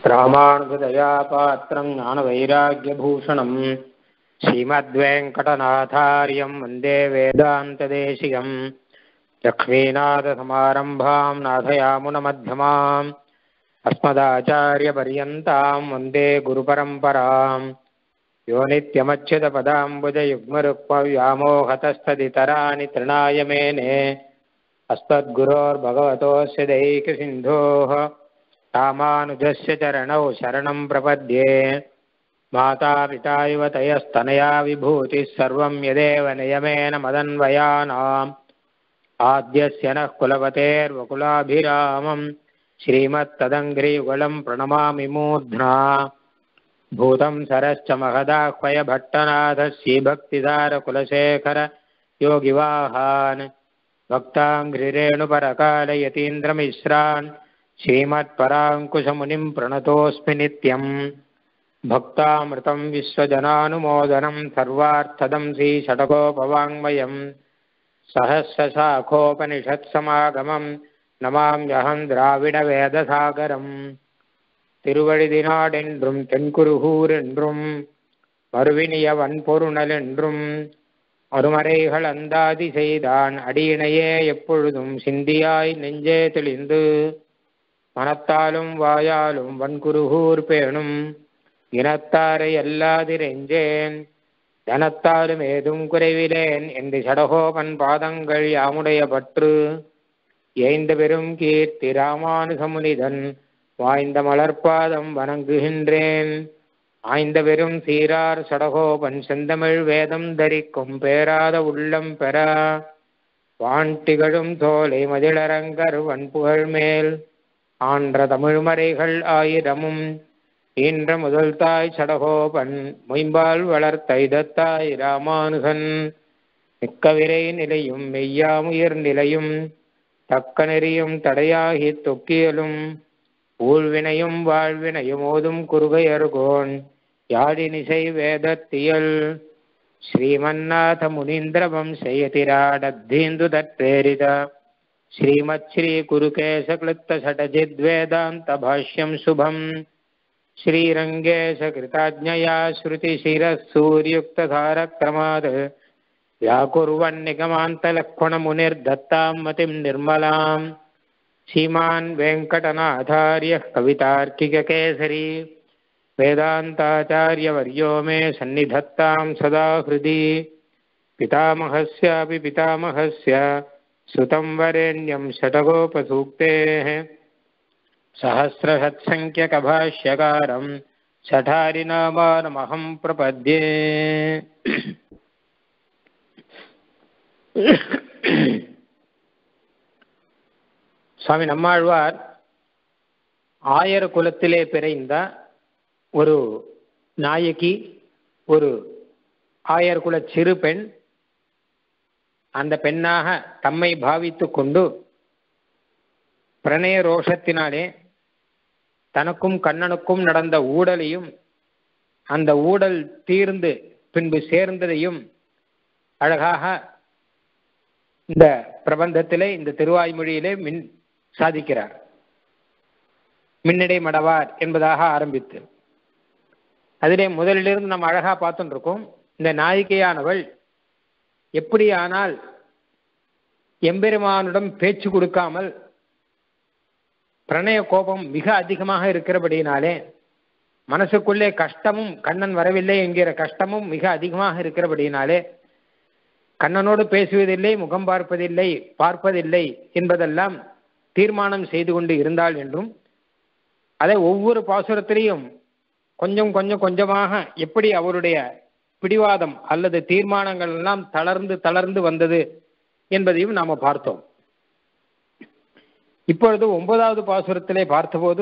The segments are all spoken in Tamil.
ராமானுஜதயா பாத்திரம் ஞானவைராக்கியபூஷணம் ஸ்ரீமத்வேங்கடநாதாரியம் வந்தே வேதாந்ததேசிகம் லக்ஷ்மீநாதசமாரம்பாம் நாதயாமுனமध्यமாம் अस्मदाचार्यपर्यन्ताम् वन्दे गुरुपरम्पराम् यो नित्यमच्युतपदाम्बुजयुग्मरुक्मव्यामोहतस्तदितराणि तृणाय मेने अस्मद्गुरोर्भगवतोऽस्य दैकसिन्धोः रामानुजस्य चरणौ शरणं प्रपद्ये मातापिता इव तयस्तनया विभूतिः सर्वं यदेव नियमेन मदन्वयानाम् आद्यस्य नः कुलपतेर्वकुलाभिरामम् श्रीमत्तदङ्घ्रियुगलं प्रणमामि मूर्ध्ना भूतं सरश्च महदाह्वयभट्टनाथः श्रीभक्तिदारकुलशेखर योगिवाहान् भक्ताङ्घ्रिरेणुपरकालयतीन्द्रमिश्रान् श्रीमत्पराङ्कुशमुनिं प्रणतोऽस्मि नित्यम् भक्तामृतं विश्वजनानुमोदनं सर्वार्थदं श्रीषटकोपवाङ्मयम् सहस्रशाखोपनिषत्समागमम् நமாம்யகம் திராவிட வேதசாகரம் திருவழிதினாடென்றும் தென்குருகூர் என்றும் மறுவினிய வன்பொருணல் என்றும் மறுமறைகள் அந்தாதி செய்தான் அடியினையே எப்பொழுதும் சிந்தியாய் நெஞ்சே தெளிந்து மனத்தாலும் வாயாலும் வன்குருகூர் பேணும் இனத்தாரை அல்லாதிரெஞ்சேன் தனத்தாலும் ஏதும் குறைவிலேன் என்று சடகோபன் பாதங்கள் யாமுடைய பற்று ஏய்ந்த பெரும் கீர்த்தி ராமானுசமுனிதன் வாய்ந்த மலர்பாதம் வணங்குகின்றேன் ஆய்ந்த பெரும் சீரார் சடகோபன் செந்தமிழ் வேதம் தரிக்கும் பேராத உள்ளம் பெற வான்திகழும் தோலை மதிலரங்கர் வன்புகழ் மேல் ஆன்ற தமிழ்மறைகள் ஆயிரமும் ஈன்ற முதல் தாய் சடகோபன் மொயம்பால் வளர்த்த இதத்தாய் ராமானுகன் மிக்கவிரை நிலையும் மெய்யாமுயிர் நிலையும் தக்க நெறியும் தடையாகி தொக்கியலும் ஊழ்வினையும் வாழ்வினையும் ஓதும் குறுகையர்கோன் யாழினிசை வேதத்தியல் ஸ்ரீமன்னாத முனீந்திர வம்சயதிராடத்தீந்து தத்வேரித ஸ்ரீமத் ஸ்ரீ குருகேசக்லுப்த சடஜித்வேதாந்த பாஷ்யம் சுபம் श्रीरङ्गेशकृताज्ञया श्रुतिशिरः सूर्युक्तधारक्रमात् व्याकुर्वन्निगमान्तलक्ष्मणमुनिर्दत्तां मतिं निर्मलाम् श्रीमान् वेङ्कटनाथार्यः कवितार्किककेसरी वेदान्ताचार्यवर्यो मे सन्निधत्तां सदा हृदि पितामहस्यापि पितामहस्य सुतं वरेण्यं षटगोपसूक्तेः सहस्रषत्सङ्ख्यकभाष्यकारं शठारिनामानमहं प्रपद्ये சுவாமி நம்மாழ்வார் ஆயர் குலத்திலே பிறந்த ஒரு நாயகி ஒரு ஆயர் குல சிறு பெண் அந்த பெண்ணாக தம்மை பாவித்து கொண்டு பிரணய ரோஷத்தினாலே தனக்கும் கண்ணனுக்கும் நடந்த ஊடலையும் அந்த ஊடல் தீர்ந்து பின்பு சேர்ந்ததையும் அழகாக இந்த பிரபந்தத்திலே இந்த திருவாய்மொழியிலே மின் சாதிக்கிறார் மின்னடை மடவார் என்பதாக ஆரம்பித்து அதிலே முதலிலிருந்து நம்ம அழகா பார்த்துட்டு இருக்கோம் இந்த நாயிகையானவள் எப்படியானால் எம்பெருமானுடன் பேச்சு கொடுக்காமல் பிரணய கோபம் மிக அதிகமாக இருக்கிறபடியினாலே மனசுக்குள்ளே கஷ்டமும் கண்ணன் வரவில்லை என்கிற கஷ்டமும் மிக அதிகமாக இருக்கிறபடியினாலே கண்ணனோடு பேசுவதில்லை முகம் பார்ப்பதில்லை பார்ப்பதில்லை என்பதெல்லாம் தீர்மானம் செய்து கொண்டு இருந்தாள் என்றும் அதை ஒவ்வொரு பாசுரத்திலையும் கொஞ்சம் கொஞ்சம் கொஞ்சமாக எப்படி அவருடைய பிடிவாதம் அல்லது தீர்மானங்கள் எல்லாம் தளர்ந்து தளர்ந்து வந்தது என்பதையும் நாம பார்த்தோம் இப்பொழுது ஒன்பதாவது பாசுரத்திலே பார்த்தபோது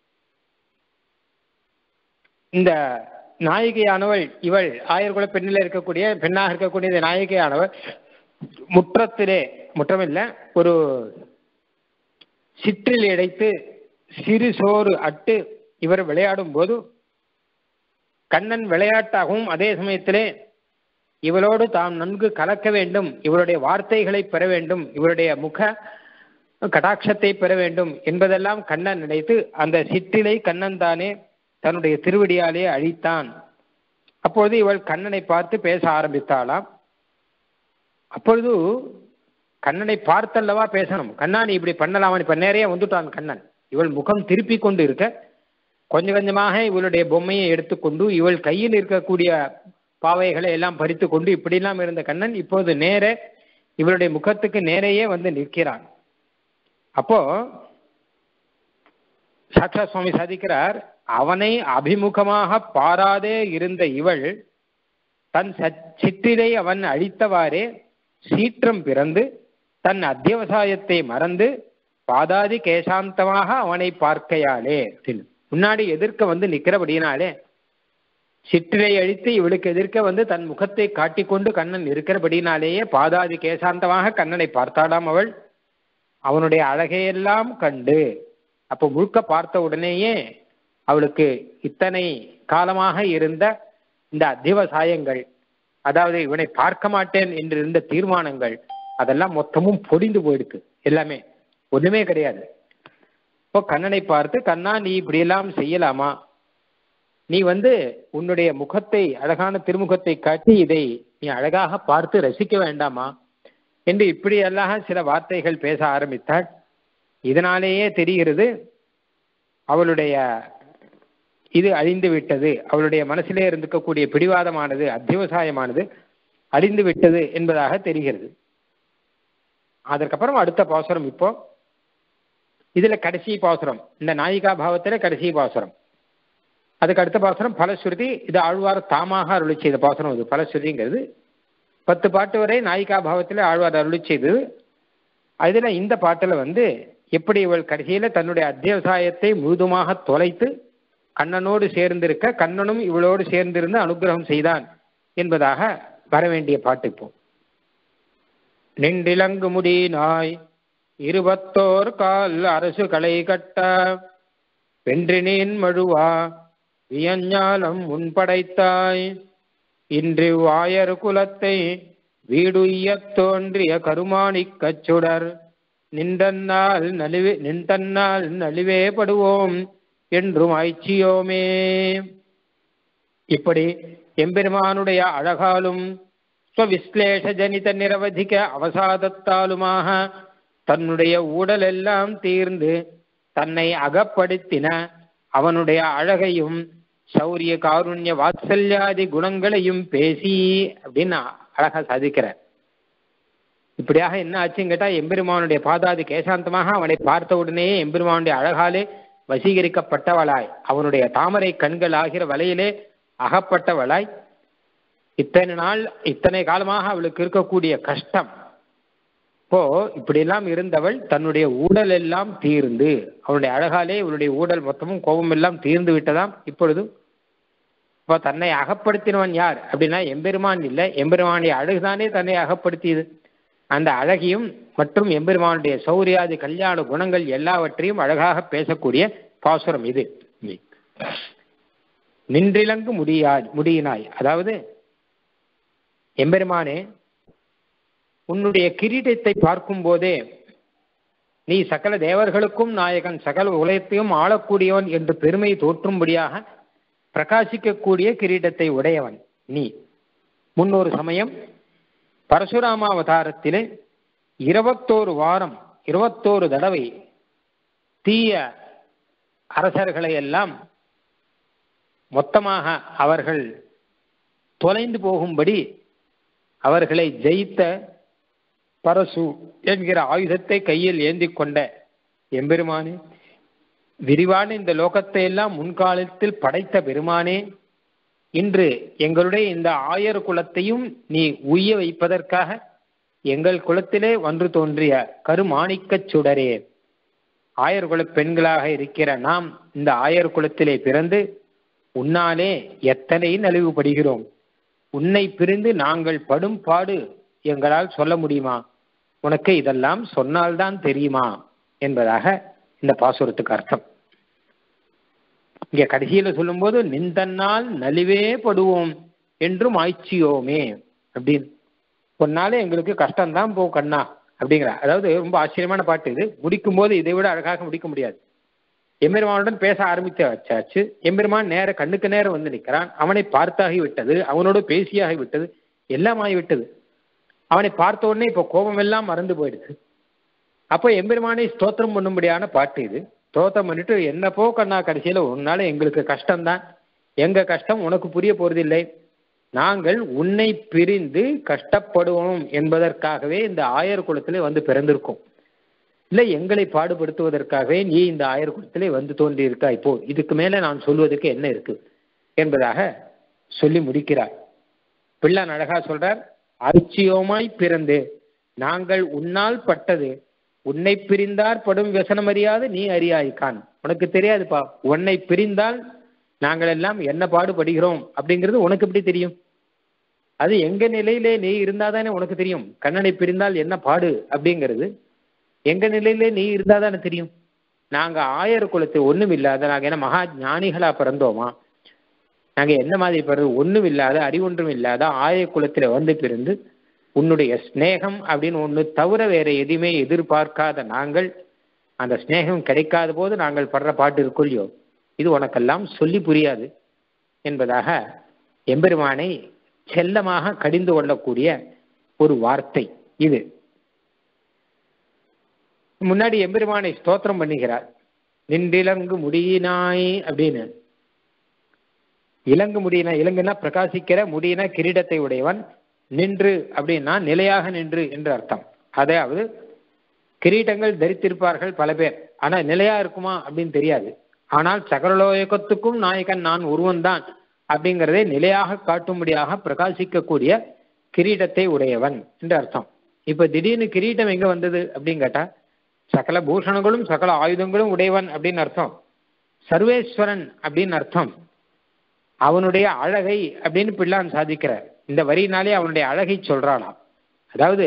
இந்த நாயிகையானவள் இவள் ஆயர்குல பெண்ணில் இருக்கக்கூடிய பெண்ணாக இருக்கக்கூடிய இந்த நாயிகையானவள் முற்றத்திலே முற்றமில்ல ஒரு சிற்றில் இடைத்து சிறு சோறு அட்டு இவர் விளையாடும் போது கண்ணன் விளையாட்டாகவும் அதே சமயத்திலே இவளோடு தாம் நன்கு கலக்க வேண்டும் இவருடைய வார்த்தைகளை பெற வேண்டும் இவருடைய முக கடாட்சத்தை பெற வேண்டும் என்பதெல்லாம் கண்ணன் நினைத்து அந்த சிற்றிலை கண்ணன் தானே தன்னுடைய திருவடியாலே அழித்தான் அப்பொழுது இவள் கண்ணனை பார்த்து பேச ஆரம்பித்தாளாம் அப்பொழுது கண்ணனை பார்த்தல்லவா பேசணும் கண்ணா நீ இப்படி பண்ணலாம் இப்ப நேரையே வந்துட்டான் கண்ணன் இவள் முகம் திருப்பி கொண்டு இருக்க கொஞ்சம் கொஞ்சமாக இவளுடைய பொம்மையை எடுத்துக்கொண்டு இவள் கையில் இருக்கக்கூடிய பாவைகளை எல்லாம் பறித்து கொண்டு இப்படிலாம் இருந்த கண்ணன் இப்போது நேர இவளுடைய முகத்துக்கு நேரையே வந்து நிற்கிறான் அப்போ சாட்சா சுவாமி சாதிக்கிறார் அவனை அபிமுகமாக பாராதே இருந்த இவள் தன் சிற்றிலை அவன் அழித்தவாறே சீற்றம் பிறந்து தன் அத்தியவசாயத்தை மறந்து பாதாதி கேசாந்தமாக அவனை பார்க்கையாலே முன்னாடி எதிர்க்க வந்து நிற்கிறபடினாலே சிற்றிலை அழித்து இவளுக்கு எதிர்க்க வந்து தன் முகத்தை காட்டிக்கொண்டு கண்ணன் இருக்கிறபடினாலேயே பாதாதி கேசாந்தமாக கண்ணனை பார்த்தாடாம் அவள் அவனுடைய அழகையெல்லாம் கண்டு அப்போ முழுக்க பார்த்த உடனேயே அவளுக்கு இத்தனை காலமாக இருந்த இந்த அத்தியவசாயங்கள் அதாவது இவனை பார்க்க மாட்டேன் என்று இருந்த தீர்மானங்கள் அதெல்லாம் மொத்தமும் பொடிந்து போயிடுக்கு எல்லாமே ஒண்ணுமே கிடையாது இப்போ கண்ணனை பார்த்து கண்ணா நீ இப்படியெல்லாம் செய்யலாமா நீ வந்து உன்னுடைய முகத்தை அழகான திருமுகத்தை காட்டி இதை நீ அழகாக பார்த்து ரசிக்க வேண்டாமா என்று இப்படியெல்லாம் சில வார்த்தைகள் பேச ஆரம்பித்தாள் இதனாலேயே தெரிகிறது அவளுடைய இது அழிந்து விட்டது அவளுடைய மனசிலே இருந்திருக்கக்கூடிய பிடிவாதமானது அத்தியவசாயமானது அழிந்து விட்டது என்பதாக தெரிகிறது அதற்கப்புறம் அடுத்த பாசுரம் இப்போ இதுல கடைசி பாசுரம் இந்த நாயிகா பாவத்துல கடைசி பாசுரம் அதுக்கு அடுத்த பாசுரம் பலஸ்ருதி இது ஆழ்வார் தாமாக அருளி செய்த பாசுரம் இது பலஸ்ருதிங்கிறது பத்து பாட்டு வரை நாயிகா பாவத்தில் ஆழ்வார் அருளி செய்தது அதுல இந்த பாட்டுல வந்து எப்படி இவள் கடைசியில தன்னுடைய அத்தியவசாயத்தை முழுதுமாக தொலைத்து கண்ணனோடு சேர்ந்திருக்க கண்ணனும் இவளோடு சேர்ந்திருந்து அனுகிரகம் செய்தான் என்பதாக வர வேண்டிய பாட்டு இப்போ நின்றிலங்கு முடி நாய் இருபத்தோர் கால் அரசு களை கட்ட வென்றினேன் மழுவா வியஞ்ஞாலம் முன்படைத்தாய் இன்று வாயர் குலத்தை வீடுய்யத் தோன்றிய கருமாணிக் கச்சுடர் நின்றன்னால் நலிவே நின்றன்னால் நலிவே படுவோம் என்றும் ஐச்சியோமே இப்படி எம்பெருமானுடைய அழகாலும் ஸ்வவிஸ்லேஷ ஜனித நிரவதிக அவசாதத்தாலுமாக தன்னுடைய ஊடலெல்லாம் தீர்ந்து தன்னை அகப்படுத்தின அவனுடைய அழகையும் சௌரிய காருண்ய வாத்சல்யாதி குணங்களையும் பேசி அப்படின்னு அழகா சாதிக்கிறார் இப்படியாக என்ன ஆச்சுன்னு கேட்டா எம்பெருமானுடைய பாதாதி கேசாந்தமாக அவனை பார்த்த உடனே எம்பெருமானுடைய அழகாலே வசீகரிக்கப்பட்டவளாய் அவனுடைய தாமரை கண்கள் ஆகிற வலையிலே அகப்பட்டவளாய் இத்தனை நாள் இத்தனை காலமாக அவளுக்கு இருக்கக்கூடிய கஷ்டம் இப்போ இப்படியெல்லாம் இருந்தவள் தன்னுடைய ஊடல் எல்லாம் தீர்ந்து அவளுடைய அழகாலே இவளுடைய ஊடல் மொத்தமும் கோபம் எல்லாம் தீர்ந்து விட்டதாம் இப்பொழுது இப்போ தன்னை அகப்படுத்தினவன் யார் அப்படின்னா எம்பெருமான் இல்லை எம்பெருமானுடைய அழகுதானே தன்னை அகப்படுத்தியது அந்த அழகியும் மற்றும் எம்பெருமானுடைய சௌரியாதி கல்யாண குணங்கள் எல்லாவற்றையும் அழகாக பேசக்கூடிய பாசுரம் இது நின்றிலங்கு முடியா முடியினாய் அதாவது எம்பெருமானே உன்னுடைய கிரீடத்தை பார்க்கும் போதே நீ சகல தேவர்களுக்கும் நாயகன் சகல உலகத்தையும் ஆளக்கூடியவன் என்று பெருமை தோற்றும்படியாக பிரகாசிக்கக்கூடிய கிரீடத்தை உடையவன் நீ முன்னொரு சமயம் பரசுராம அவதாரத்திலே இருபத்தோரு வாரம் இருபத்தோரு தடவை தீய அரசர்களை எல்லாம் மொத்தமாக அவர்கள் தொலைந்து போகும்படி அவர்களை ஜெயித்த பரசு என்கிற ஆயுதத்தை கையில் ஏந்தி கொண்ட எம்பெருமானே விரிவான இந்த லோகத்தை எல்லாம் முன்காலத்தில் படைத்த பெருமானே இன்று எங்களுடைய இந்த ஆயர் குலத்தையும் நீ உய்ய வைப்பதற்காக எங்கள் குலத்திலே ஒன்று தோன்றிய கருமாணிக்கச் சுடரே ஆயர் குல பெண்களாக இருக்கிற நாம் இந்த ஆயர் குலத்திலே பிறந்து உன்னாலே எத்தனை நலிவுபடுகிறோம் உன்னை பிரிந்து நாங்கள் படும் பாடு எங்களால் சொல்ல முடியுமா உனக்கு இதெல்லாம் சொன்னால்தான் தெரியுமா என்பதாக இந்த பாசுரத்துக்கு அர்த்தம் இங்க கடைசியில சொல்லும்போது நிந்தன்னால் நலிவே படுவோம் என்றும் ஆய்ச்சியோமே அப்படின்னு பொன்னாலே எங்களுக்கு கஷ்டம்தான் போ கண்ணா அப்படிங்கிற அதாவது ரொம்ப ஆச்சரியமான பாட்டு இது முடிக்கும் போது இதை விட அழகாக முடிக்க முடியாது எம்பெருமானுடன் பேச ஆரம்பித்து வச்சாச்சு எம்பெருமான் நேர கண்ணுக்கு நேரம் வந்து நிற்கிறான் அவனை பார்த்தாகி விட்டது அவனோடு பேசியாகி விட்டது எல்லாம் ஆகிவிட்டது அவனை பார்த்த உடனே இப்போ கோபம் எல்லாம் மறந்து போயிடுது அப்போ எம்பெருமானை ஸ்தோத்திரம் பண்ணும்படியான பாட்டு இது ஸ்தோத்திரம் பண்ணிட்டு என்னப்போ கண்ணா கடைசியில் உன்னால எங்களுக்கு கஷ்டம்தான் எங்க கஷ்டம் உனக்கு புரிய போறதில்லை நாங்கள் உன்னை பிரிந்து கஷ்டப்படுவோம் என்பதற்காகவே இந்த ஆயர் குலத்திலே வந்து பிறந்திருக்கோம் இல்லை எங்களை பாடுபடுத்துவதற்காகவே நீ இந்த ஆயர் குலத்திலே வந்து தோன்றியிருக்கா இப்போ இதுக்கு மேல நான் சொல்வதற்கு என்ன இருக்கு என்பதாக சொல்லி முடிக்கிறார் பிள்ளான் அழகா சொல்றார் அரிச்சியோமாய் பிறந்து நாங்கள் உன்னால் பட்டது உன்னை பிரிந்தார் படும் व्यசனம் அறியாது நீ அறியாய்க்கான் உனக்கு தெரியாதுப்பா உன்னை பிரிந்தால் நாங்கள் எல்லாம் என்ன பாடுபடுகிறோம் அப்படிங்கிறது உனக்கு எப்படி தெரியும் அது எங்க நிலையிலே நீ இருந்தாதானே உனக்கு தெரியும் கண்ணனை பிரிந்தால் என்ன பாடு அப்படிங்கிறது எங்க நிலையிலே நீ இருந்தாதானே தெரியும் நாங்க ஆயர் குலத்து ஒண்ணும் இல்லாத நாங்க என்ன மகா ஞானிகளா பிறந்தோமா நாங்க என்ன மாதிரி பிறகு ஒண்ணும் இல்லாத அறிவொன்றும் இல்லாத ஆயர் குலத்துல வந்து பிறந்து உன்னுடைய ஸ்நேகம் அப்படின்னு ஒன்று தவிர வேற எதையுமே எதிர்பார்க்காத நாங்கள் அந்த ஸ்நேகம் கிடைக்காத போது நாங்கள் படுற பாட்டு இருக்கொல்லையோ இது உனக்கெல்லாம் சொல்லி புரியாது என்பதாக எம்பெருமானை செல்லமாக கடிந்து கொள்ளக்கூடிய ஒரு வார்த்தை இது முன்னாடி எம்பெருமானை ஸ்தோத்திரம் பண்ணுகிறார் நின்றிலங்கு முடியினாய் அப்படின்னு இலங்கு முடியினா இலங்குனா பிரகாசிக்கிற முடியினா கிரீடத்தை உடையவன் நின்று அப்படின்னா நிலையாக நின்று என்று அர்த்தம் அதாவது கிரீட்டங்கள் தரித்திருப்பார்கள் பல பேர் ஆனா நிலையா இருக்குமா அப்படின்னு தெரியாது ஆனால் சகரலோயகத்துக்கும் நாயகன் நான் ஒருவன் தான் அப்படிங்கிறதை நிலையாக காட்டும்படியாக பிரகாசிக்கக்கூடிய கிரீடத்தை உடையவன் என்று அர்த்தம் இப்ப திடீர்னு கிரீட்டம் எங்க வந்தது அப்படின்னு கேட்டா சகல பூஷணங்களும் சகல ஆயுதங்களும் உடையவன் அப்படின்னு அர்த்தம் சர்வேஸ்வரன் அப்படின்னு அர்த்தம் அவனுடைய அழகை அப்படின்னு பிள்ளான் சாதிக்கிறார் இந்த வரியினாலே அவனுடைய அழகை சொல்றானாம் அதாவது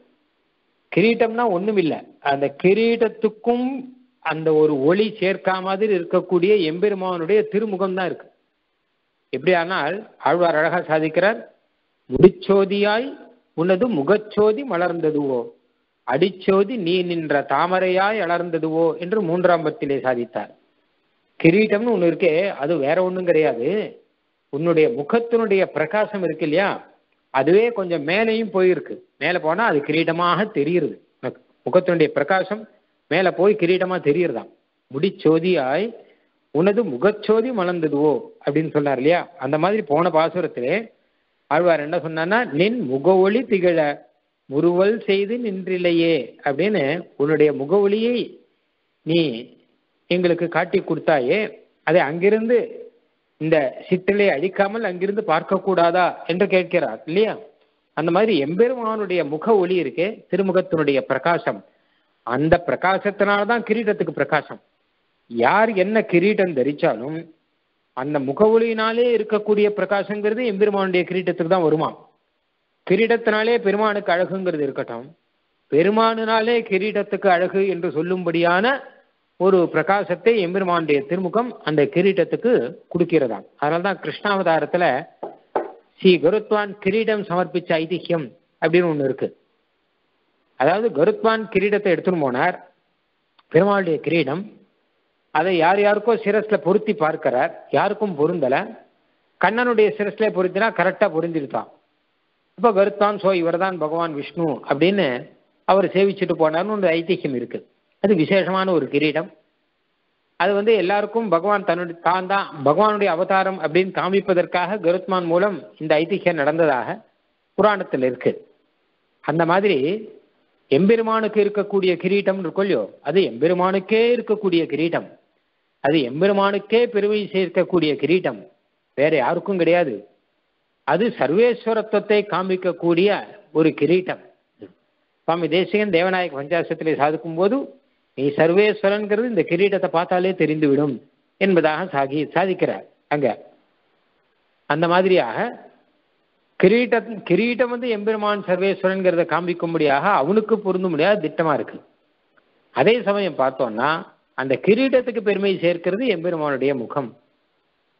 கிரீட்டம்னா ஒண்ணும் இல்லை அந்த கிரீட்டத்துக்கும் அந்த ஒரு ஒளி சேர்க்கா மாதிரி இருக்கக்கூடிய எம்பெருமானுடைய திருமுகம் தான் இருக்கு எப்படி ஆனால் ஆழ்வார் அழகா சாதிக்கிறார் முடிச்சோதியாய் உனது முகச்சோதி மலர்ந்ததுவோ அடிச்சோதி நீ நின்ற தாமரையாய் அலர்ந்ததுவோ என்று மூன்றாம் பத்திலே சாதித்தார் கிரீட்டம்னு ஒன்று இருக்கே அது வேற ஒன்றும் கிடையாது உன்னுடைய முகத்தினுடைய பிரகாசம் இருக்கு இல்லையா அதுவே கொஞ்சம் மேலேயும் போயிருக்கு மேலே போனால் அது கிரீடமாக தெரியுது முகத்தினுடைய பிரகாசம் மேலே போய் கிரீடமா தெரியுறதாம் முடிச்சோதியாய் உனது முகச்சோதி மலர்ந்ததுவோ அப்படின்னு சொன்னார் இல்லையா அந்த மாதிரி போன பாசுரத்திலே ஆழ்வார் என்ன சொன்னான்னா நின் முக ஒளி திகழ முறுவல் செய்து நின்றில்லையே அப்படின்னு உன்னுடைய முக ஒளியை நீ எங்களுக்கு காட்டி கொடுத்தாயே அதை அங்கிருந்து இந்த சிற்றிலை அழிக்காமல் அங்கிருந்து பார்க்க கூடாதா என்று கேட்கிறார் இல்லையா அந்த மாதிரி எம்பெருமானுடைய முக ஒளி இருக்கே திருமுகத்தினுடைய பிரகாசம் அந்த பிரகாசத்தினால்தான் கிரீடத்துக்கு பிரகாசம் யார் என்ன கிரீடம் தரிச்சாலும் அந்த முக ஒளியினாலே இருக்கக்கூடிய பிரகாசங்கிறது எம்பெருமானுடைய கிரீட்டத்துக்கு தான் வருமா கிரீடத்தினாலே பெருமானுக்கு அழகுங்கிறது இருக்கட்டும் பெருமானுனாலே கிரீடத்துக்கு அழகு என்று சொல்லும்படியான ஒரு பிரகாசத்தை எம்பெருமானுடைய திருமுகம் அந்த கிரீட்டத்துக்கு கொடுக்கிறதாம் அதனால்தான் கிருஷ்ணாவதாரத்துல ஸ்ரீ கருத்வான் கிரீடம் சமர்ப்பிச்ச ஐதிஹ்யம் அப்படின்னு ஒன்று இருக்கு அதாவது கருத்வான் கிரீடத்தை எடுத்துன்னு போனார் பெருமாளுடைய கிரீடம் அதை யார் யாருக்கோ சிரஸ்ல பொருத்தி பார்க்கிறார் யாருக்கும் பொருந்தல கண்ணனுடைய சிரஸ்ல பொருத்தினா கரெக்டா பொருந்திருத்தான் இப்போ கருத்தான் சோ இவர்தான் பகவான் விஷ்ணு அப்படின்னு அவர் சேவிச்சுட்டு போனார்னு ஒரு ஐதிஹ்யம் இருக்கு அது விசேஷமான ஒரு கிரீடம் அது வந்து எல்லாருக்கும் பகவான் தன்னுடைய தான் தான் பகவானுடைய அவதாரம் அப்படின்னு காமிப்பதற்காக கருத்மான் மூலம் இந்த ஐதிஹ்யம் நடந்ததாக புராணத்தில் இருக்கு அந்த மாதிரி எம்பெருமானுக்கு இருக்கக்கூடிய கிரீட்டம் இருக்கும் இல்லையோ அது எம்பெருமானுக்கே இருக்கக்கூடிய கிரீட்டம் அது எம்பெருமானுக்கே பெருமை சேர்க்கக்கூடிய கிரீட்டம் வேற யாருக்கும் கிடையாது அது சர்வேஸ்வரத்துவத்தை காமிக்கக்கூடிய ஒரு கிரீட்டம் சுவாமி தேசிகன் தேவநாயக பஞ்சாசத்திலே சாதிக்கும் போது நீ சர்வேஸ்வரன்கிறது இந்த கிரீடத்தை பார்த்தாலே தெரிந்துவிடும் என்பதாக சாகி சாதிக்கிறார் அங்க அந்த மாதிரியாக கிரீட்டம் கிரீட்டம் வந்து எம்பெருமான் சர்வேஸ்வரன்கிறத காண்பிக்கும்படியாக அவனுக்கு பொருந்த முடியாத திட்டமா இருக்கு அதே சமயம் பார்த்தோம்னா அந்த கிரீடத்துக்கு பெருமை சேர்க்கிறது எம்பெருமானுடைய முகம்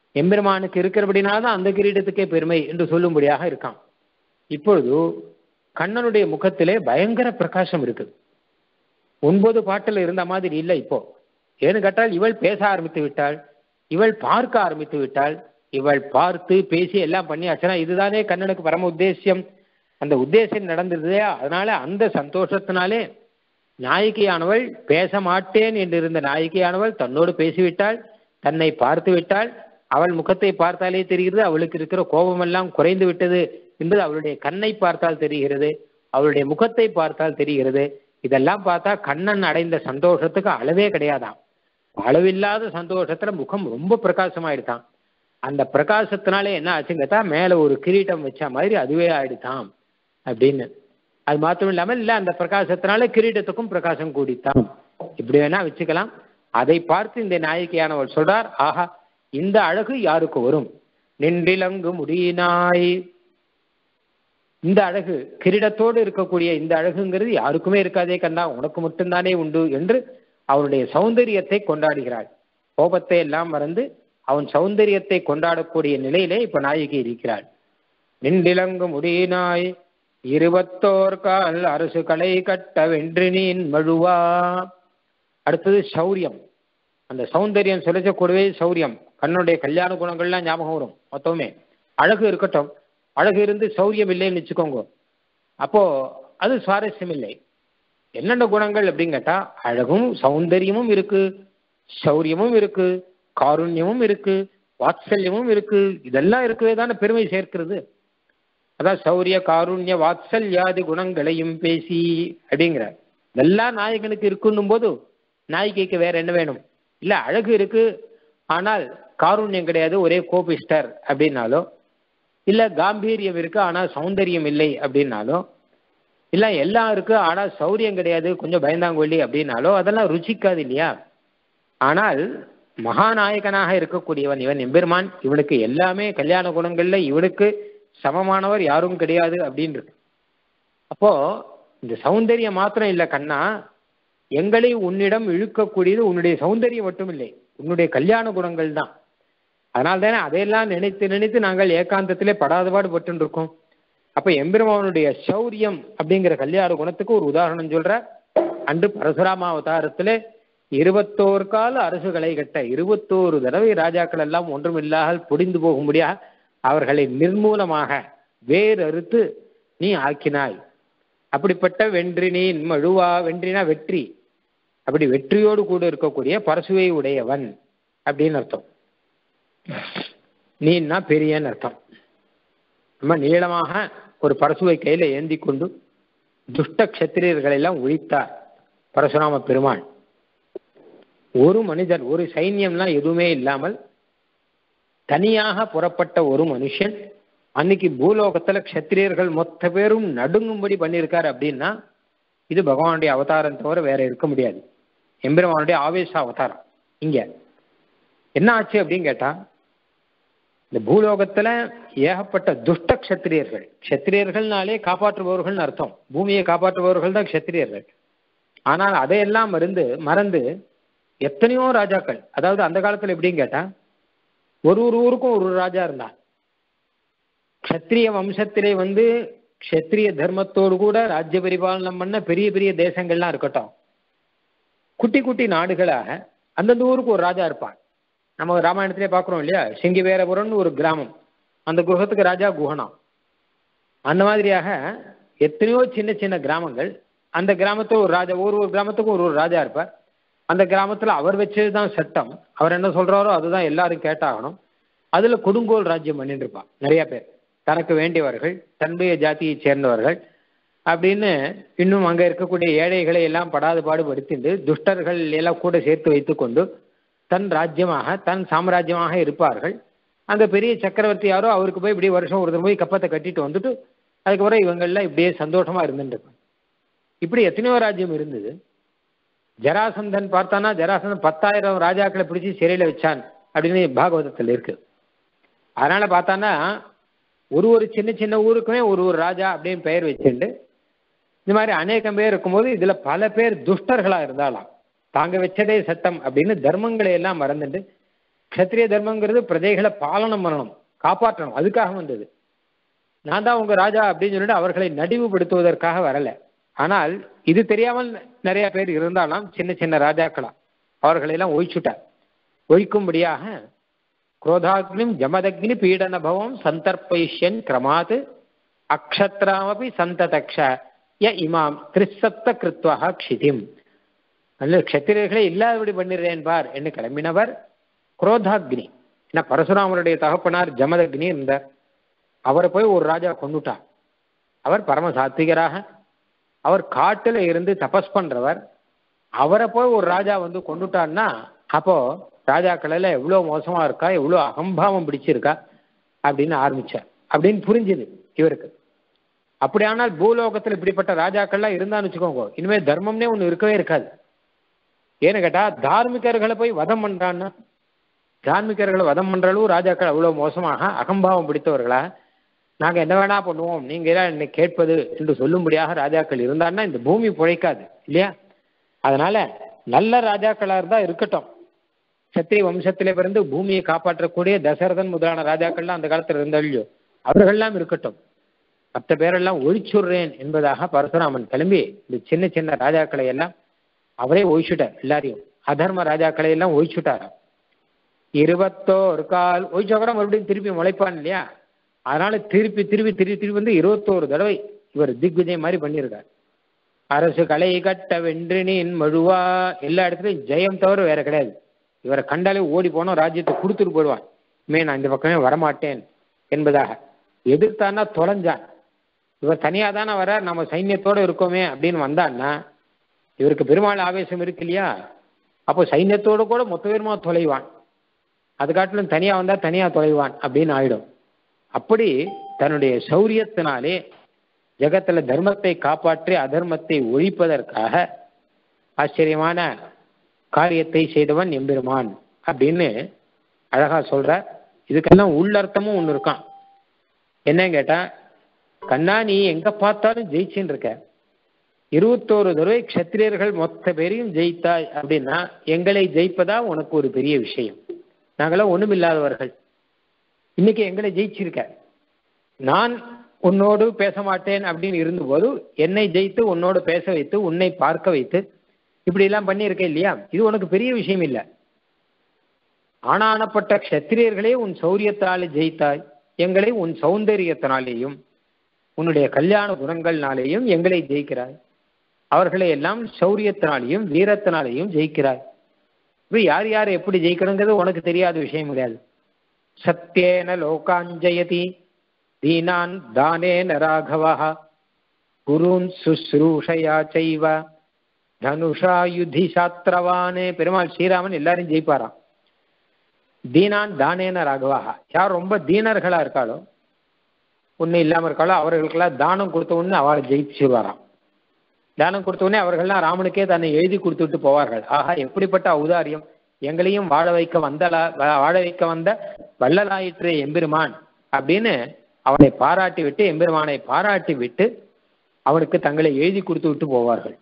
எம்பெருமானுக்கு இருக்கிறபடினால்தான் அந்த கிரீடத்துக்கே பெருமை என்று சொல்லும்படியாக இருக்கான் இப்பொழுது கண்ணனுடைய முகத்திலே பயங்கர பிரகாசம் இருக்கு ஒன்பது பாட்டுல இருந்த மாதிரி இல்லை இப்போ ஏன்னு கேட்டால் இவள் பேச ஆரம்பித்து விட்டாள் இவள் பார்க்க ஆரம்பித்து விட்டாள் இவள் பார்த்து பேசி எல்லாம் பண்ணியாச்சுன்னா இதுதானே கண்ணனுக்கு பரம உத்தேசியம் அந்த உத்தேசம் நடந்தது அதனால அந்த சந்தோஷத்தினாலே நாயகியானவள் பேச மாட்டேன் என்று இருந்த நாயகியானவள் தன்னோடு பேசிவிட்டாள் தன்னை பார்த்து விட்டாள் அவள் முகத்தை பார்த்தாலே தெரிகிறது அவளுக்கு இருக்கிற கோபமெல்லாம் குறைந்து விட்டது என்பது அவளுடைய கண்ணை பார்த்தால் தெரிகிறது அவளுடைய முகத்தை பார்த்தால் தெரிகிறது இதெல்லாம் பார்த்தா கண்ணன் அடைந்த சந்தோஷத்துக்கு அளவே கிடையாதாம் அளவில்லாத சந்தோஷத்துல முகம் ரொம்ப பிரகாசமாயிடுதான் அந்த பிரகாசத்தினாலே என்ன ஆச்சுன்னு கேட்டா மேல ஒரு கிரீட்டம் வச்ச மாதிரி அதுவே ஆயிடுதான் அப்படின்னு அது மாத்திரம் இல்லாமல் இல்ல அந்த பிரகாசத்தினால கிரீடத்துக்கும் பிரகாசம் கூடித்தான் இப்படி வேணா வச்சுக்கலாம் அதை பார்த்து இந்த நாயகியானவர் சொல்றார் ஆஹா இந்த அழகு யாருக்கு வரும் நின்றிலங்கு முடியினாய் இந்த அழகு கிரீடத்தோடு இருக்கக்கூடிய இந்த அழகுங்கிறது யாருக்குமே இருக்காதே கண்டா உனக்கு மட்டும்தானே உண்டு என்று அவனுடைய சௌந்தரியத்தை கொண்டாடுகிறாள் கோபத்தை எல்லாம் மறந்து அவன் சௌந்தரியத்தை கொண்டாடக்கூடிய நிலையிலே இப்ப நாயகி இருக்கிறாள் நின்றிலங்கு முடியினாய் இருபத்தோர் கால் அரசு களை கட்ட வென்று நீன் மழுவா அடுத்தது சௌரியம் அந்த சௌந்தரியம் சொல்லிச்ச கூடவே சௌரியம் கண்ணுடைய கல்யாண குணங்கள்லாம் ஞாபகம் வரும் மொத்தமே அழகு இருக்கட்டும் அழகு இருந்து சௌரியம் இல்லைன்னு வச்சுக்கோங்க அப்போ அது சுவாரஸ்யம் இல்லை என்னென்ன குணங்கள் அப்படின்னு கேட்டா அழகும் சௌந்தரியமும் இருக்கு சௌரியமும் இருக்கு காருண்யமும் இருக்கு வாத்சல்யமும் இருக்கு இதெல்லாம் இருக்கவே தானே பெருமை சேர்க்கிறது அதான் சௌரிய காருண்ய வாத்சல்யாதி குணங்களையும் பேசி அப்படிங்கிற இதெல்லாம் நாயகனுக்கு இருக்குன்னும் போது நாயகிக்கு வேற என்ன வேணும் இல்ல அழகு இருக்கு ஆனால் காருண்யம் கிடையாது ஒரே கோபிஸ்டர் அப்படின்னாலும் இல்ல காம்பீரியம் இருக்கு ஆனால் சௌந்தரியம் இல்லை அப்படின்னாலும் இல்ல எல்லாம் இருக்கு ஆனால் சௌரியம் கிடையாது கொஞ்சம் பயந்தாங்கொல்லி அப்படின்னாலும் அதெல்லாம் ருச்சிக்காது இல்லையா ஆனால் மகாநாயகனாக இருக்கக்கூடியவன் இவன் எம்பெருமான் இவனுக்கு எல்லாமே கல்யாண குணங்கள்ல இவனுக்கு சமமானவர் யாரும் கிடையாது அப்படின்னு இருக்கு அப்போ இந்த சௌந்தரியம் மாத்திரம் இல்லை கண்ணா எங்களை உன்னிடம் இழுக்கக்கூடியது உன்னுடைய சௌந்தரியம் மட்டும் இல்லை உன்னுடைய கல்யாண குணங்கள் தான் அதனால தானே அதையெல்லாம் நினைத்து நினைத்து நாங்கள் ஏகாந்தத்திலே படாதபாடு பட்டு இருக்கோம் அப்ப எம்பெருமானுடைய சௌரியம் அப்படிங்கிற கல்யாண குணத்துக்கு ஒரு உதாரணம் சொல்ற அன்று பரசுராம அவதாரத்திலே இருபத்தோரு கால அரசுகளை கட்ட இருபத்தோரு தடவை ராஜாக்கள் எல்லாம் ஒன்றுமில்லாமல் பொடிந்து போகும்படியாக அவர்களை நிர்மூலமாக வேறறுத்து நீ ஆக்கினாய் அப்படிப்பட்ட வென்றினின் மழுவா வென்றினா வெற்றி அப்படி வெற்றியோடு கூட இருக்கக்கூடிய பரசுவை உடையவன் அப்படின்னு அர்த்தம் நீன்னா பெரியன்னு அர்த்தம் ரொம்ப நீளமாக ஒரு பரசுவை கையில ஏந்தி கொண்டு துஷ்ட கஷத்திரியர்களை எல்லாம் ஒழித்தார் பரசுராம பெருமாள் ஒரு மனிதன் ஒரு சைன்யம்லாம் எதுவுமே இல்லாமல் தனியாக புறப்பட்ட ஒரு மனுஷன் அன்னைக்கு பூலோகத்துல க்ஷத்திரியர்கள் மொத்த பேரும் நடுங்கும்படி பண்ணியிருக்காரு அப்படின்னா இது பகவானுடைய அவதாரம் தவிர வேற இருக்க முடியாது எம்பெருமானுடைய ஆவேச அவதாரம் இங்க என்ன ஆச்சு அப்படின்னு கேட்டா இந்த பூலோகத்துல ஏகப்பட்ட துஷ்ட க்ஷத்திரியர்கள் க்ஷத்திரியர்கள்னாலே காப்பாற்றுபவர்கள்னு அர்த்தம் பூமியை காப்பாற்றுபவர்கள் தான் க்ஷத்திரியர்கள் ஆனால் அதையெல்லாம் மறந்து மறந்து எத்தனையோ ராஜாக்கள் அதாவது அந்த காலத்துல எப்படின்னு கேட்டா ஒரு ஒரு ஊருக்கும் ஒரு ராஜா இருந்தான் க்ஷத்ரிய வம்சத்திலே வந்து க்ஷத்ரிய தர்மத்தோடு கூட ராஜ்ய பரிபாலனம் பண்ண பெரிய பெரிய தேசங்கள்லாம் இருக்கட்டும் குட்டி குட்டி நாடுகளாக அந்தந்த ஊருக்கு ஒரு ராஜா இருப்பான் நம்ம ராமாயணத்திலே பார்க்குறோம் இல்லையா சிங்கிவேரபுரம்னு ஒரு கிராமம் அந்த குகத்துக்கு ராஜா குஹனம் அந்த மாதிரியாக எத்தனையோ சின்ன சின்ன கிராமங்கள் அந்த கிராமத்தில் ஒரு ராஜா ஒரு ஒரு கிராமத்துக்கும் ஒரு ஒரு ராஜா இருப்பார் அந்த கிராமத்தில் அவர் வச்சது தான் சட்டம் அவர் என்ன சொல்றாரோ அதுதான் எல்லாரும் கேட்டாகணும் அதுல கொடுங்கோல் ராஜ்யம் பண்ணிட்டு இருப்பான் நிறைய பேர் தனக்கு வேண்டியவர்கள் தன்னுடைய ஜாதியை சேர்ந்தவர்கள் அப்படின்னு இன்னும் அங்க இருக்கக்கூடிய ஏழைகளை எல்லாம் படாது பாடுபடுத்திட்டு துஷ்டர்கள் எல்லாம் கூட சேர்த்து வைத்துக்கொண்டு தன் ராஜ்யமாக தன் சாம்ராஜ்யமாக இருப்பார்கள் அங்க பெரிய சக்கரவர்த்தி யாரோ அவருக்கு போய் இப்படி வருஷம் ஒரு போய் கப்பத்தை கட்டிட்டு வந்துட்டு அதுக்கப்புறம் இவங்கெல்லாம் இப்படியே சந்தோஷமா இருந்துட்டு இருப்பாங்க இப்படி எத்தனையோ ராஜ்யம் இருந்தது ஜராசந்தன் பார்த்தானா ஜராசந்தன் பத்தாயிரம் ராஜாக்களை பிடிச்சி சிறையில வச்சான் அப்படின்னு பாகவதத்தில் இருக்கு அதனால பார்த்தானா ஒரு ஒரு சின்ன சின்ன ஊருக்குமே ஒரு ஒரு ராஜா அப்படின்னு பெயர் வச்சுண்டு இந்த மாதிரி அநேகம் பேர் இருக்கும்போது இதுல பல பேர் துஷ்டர்களா இருந்தாலாம் தாங்க வச்சதே சட்டம் அப்படின்னு தர்மங்களை எல்லாம் மறந்துட்டு க்ஷத்திரிய தர்மங்கிறது பிரஜைகளை பாலனம் பண்ணணும் காப்பாற்றணும் அதுக்காக வந்தது நான் தான் உங்க ராஜா அப்படின்னு சொல்லிட்டு அவர்களை நடிவுபடுத்துவதற்காக வரல ஆனால் இது தெரியாமல் நிறைய பேர் இருந்தாலும் சின்ன சின்ன ராஜாக்களா அவர்களை எல்லாம் ஒழிச்சுட்டார் ஒழிக்கும்படியாக குரோதாக்னிம் ஜமதக்னி பீடனபவம் சந்தர்ப்பயிஷ்யன் கிரமாத் அக்ஷத்ராமபி சந்ததக்ஷ ய இமாம் திரிசப்த கிருத்வா க்ஷிதிம் நல்ல க்ஷத்திரியர்களை இல்லாதபடி பண்ணிடுறேன் பார் என்று கிளம்பினவர் குரோதாக்னி ஏன்னா பரசுராமருடைய தகப்பனார் ஜமதக்னி இருந்தார் அவரை போய் ஒரு ராஜா கொண்டுட்டார் அவர் பரம சாத்விகராக அவர் காட்டுல இருந்து தபஸ் பண்றவர் அவரை போய் ஒரு ராஜா வந்து கொண்டுட்டான்னா அப்போ ராஜாக்கள் எல்லாம் எவ்வளவு மோசமா இருக்கா எவ்வளவு அகம்பாவம் பிடிச்சிருக்கா அப்படின்னு ஆரம்பிச்சார் அப்படின்னு புரிஞ்சுது இவருக்கு அப்படியானால் பூலோகத்தில் இப்படிப்பட்ட ராஜாக்கள்லாம் இருந்தான்னு வச்சுக்கோங்க இனிமே தர்மம்னே ஒண்ணு இருக்கவே இருக்காது ஏன்னு கேட்டா தார்மிகர்களை போய் வதம் பண்றான்னா தார்மிகர்களை வதம் பண்ற அளவு ராஜாக்கள் அவ்வளவு மோசமாக அகம்பாவம் பிடித்தவர்களா நாங்க என்ன வேணா பண்ணுவோம் நீங்க எல்லாம் என்னை கேட்பது என்று சொல்லும்படியாக ராஜாக்கள் இருந்தான்னா இந்த பூமி பிழைக்காது இல்லையா அதனால நல்ல ராஜாக்களா இருந்தா இருக்கட்டும் சத்திரிய வம்சத்திலே பிறந்து பூமியை காப்பாற்றக்கூடிய தசரதன் முதலான ராஜாக்கள்லாம் அந்த காலத்துல இருந்தாலும் அவர்கள்லாம் இருக்கட்டும் மற்ற பேரெல்லாம் ஒழிச்சுடுறேன் என்பதாக பரசுராமன் கிளம்பி இந்த சின்ன சின்ன ராஜாக்களை எல்லாம் அவரே ஒழிச்சுட்டார் எல்லாரையும் அதர்ம ராஜாக்களை எல்லாம் ஒழிச்சுட்டார் இருபத்தோரு கால் ஒழிச்சா கூட மறுபடியும் திருப்பி முளைப்பான் இல்லையா அதனால திருப்பி திருப்பி திருப்பி திருப்பி வந்து இருபத்தோரு தடவை இவர் திக்விஜயம் மாதிரி பண்ணியிருக்கார் அரசு கலை கட்ட வென்றினின் மழுவா எல்லா இடத்துலையும் ஜெயம் தவிர வேற கிடையாது இவரை கண்டாலே ஓடி போனோம் ராஜ்யத்தை கொடுத்துட்டு போயிடுவான் இனிமே நான் இந்த பக்கமே வரமாட்டேன் என்பதாக எதிர்த்தான்னா தொலைஞ்சான் இவர் தனியா தானே வர நம்ம சைன்யத்தோட இருக்கோமே அப்படின்னு வந்தான்னா இவருக்கு பெருமாள் ஆவேசம் இருக்கு இல்லையா அப்போ சைன்யத்தோட கூட மொத்த பேருமா தொலைவான் அது காட்டிலும் தனியா வந்தா தனியா தொலைவான் அப்படின்னு ஆயிடும் அப்படி தன்னுடைய சௌரியத்தினாலே ஜெகத்துல தர்மத்தை காப்பாற்றி அதர்மத்தை ஒழிப்பதற்காக ஆச்சரியமான காரியத்தை செய்தவன் எம்பெருமான் அப்படின்னு அழகா சொல்ற இதுக்கெல்லாம் உள்ளர்த்தமும் ஒன்று இருக்கான் என்னன்னு கேட்டா கண்ணா நீ எங்க பார்த்தாலும் ஜெயிச்சுன்னு இருக்க இருபத்தோரு தடவை க்ஷத்திரியர்கள் மொத்த பேரையும் ஜெயித்தாய் அப்படின்னா எங்களை ஜெயிப்பதா உனக்கு ஒரு பெரிய விஷயம் நாங்களாம் ஒண்ணுமில்லாதவர்கள் இன்னைக்கு எங்களை ஜெயிச்சிருக்க நான் உன்னோடு பேச மாட்டேன் அப்படின்னு இருந்தபோது என்னை ஜெயித்து உன்னோடு பேச வைத்து உன்னை பார்க்க வைத்து இப்படி எல்லாம் பண்ணியிருக்க இல்லையா இது உனக்கு பெரிய விஷயம் இல்லை ஆனானப்பட்ட க்ஷத்திரியர்களே உன் சௌரியத்தாலே ஜெயித்தாய் எங்களை உன் சௌந்தரியத்தினாலேயும் உன்னுடைய கல்யாண குணங்கள்னாலேயும் எங்களை ஜெயிக்கிறாய் அவர்களை எல்லாம் சௌரியத்தினாலேயும் வீரத்தினாலேயும் ஜெயிக்கிறாய் இப்போ யார் யார் எப்படி ஜெயிக்கணுங்கிறது உனக்கு தெரியாத விஷயம் கிடையாது சத்தியேன லோகாஞ்சயதி தீனான் தானேன ராகவா குருன் சுஸ்ரூஷயா செய்வ தனுஷா யுதி சாத்திரவானே பெருமாள் ஸ்ரீராமன் எல்லாரும் ஜெயிப்பாராம் தீனான் தானேன ராகவாக யார் ரொம்ப தீனர்களா இருக்காளோ ஒன்றும் இல்லாமல் இருக்காளோ அவர்களுக்கெல்லாம் தானம் கொடுத்த உடனே அவளை ஜெயிச்சிருவாராம் தானம் கொடுத்த உடனே அவர்கள்லாம் ராமனுக்கே தன்னை எழுதி கொடுத்துட்டு போவார்கள் ஆஹா எப்படிப்பட்ட ஔதாரியம் எங்களையும் வாழ வைக்க வந்தலா வாழ வைக்க வந்த வள்ளலாயிற்று எம்பெருமான் அப்படின்னு அவனை பாராட்டி விட்டு எம்பெருமானை பாராட்டி விட்டு அவனுக்கு தங்களை எழுதி கொடுத்து விட்டு போவார்கள்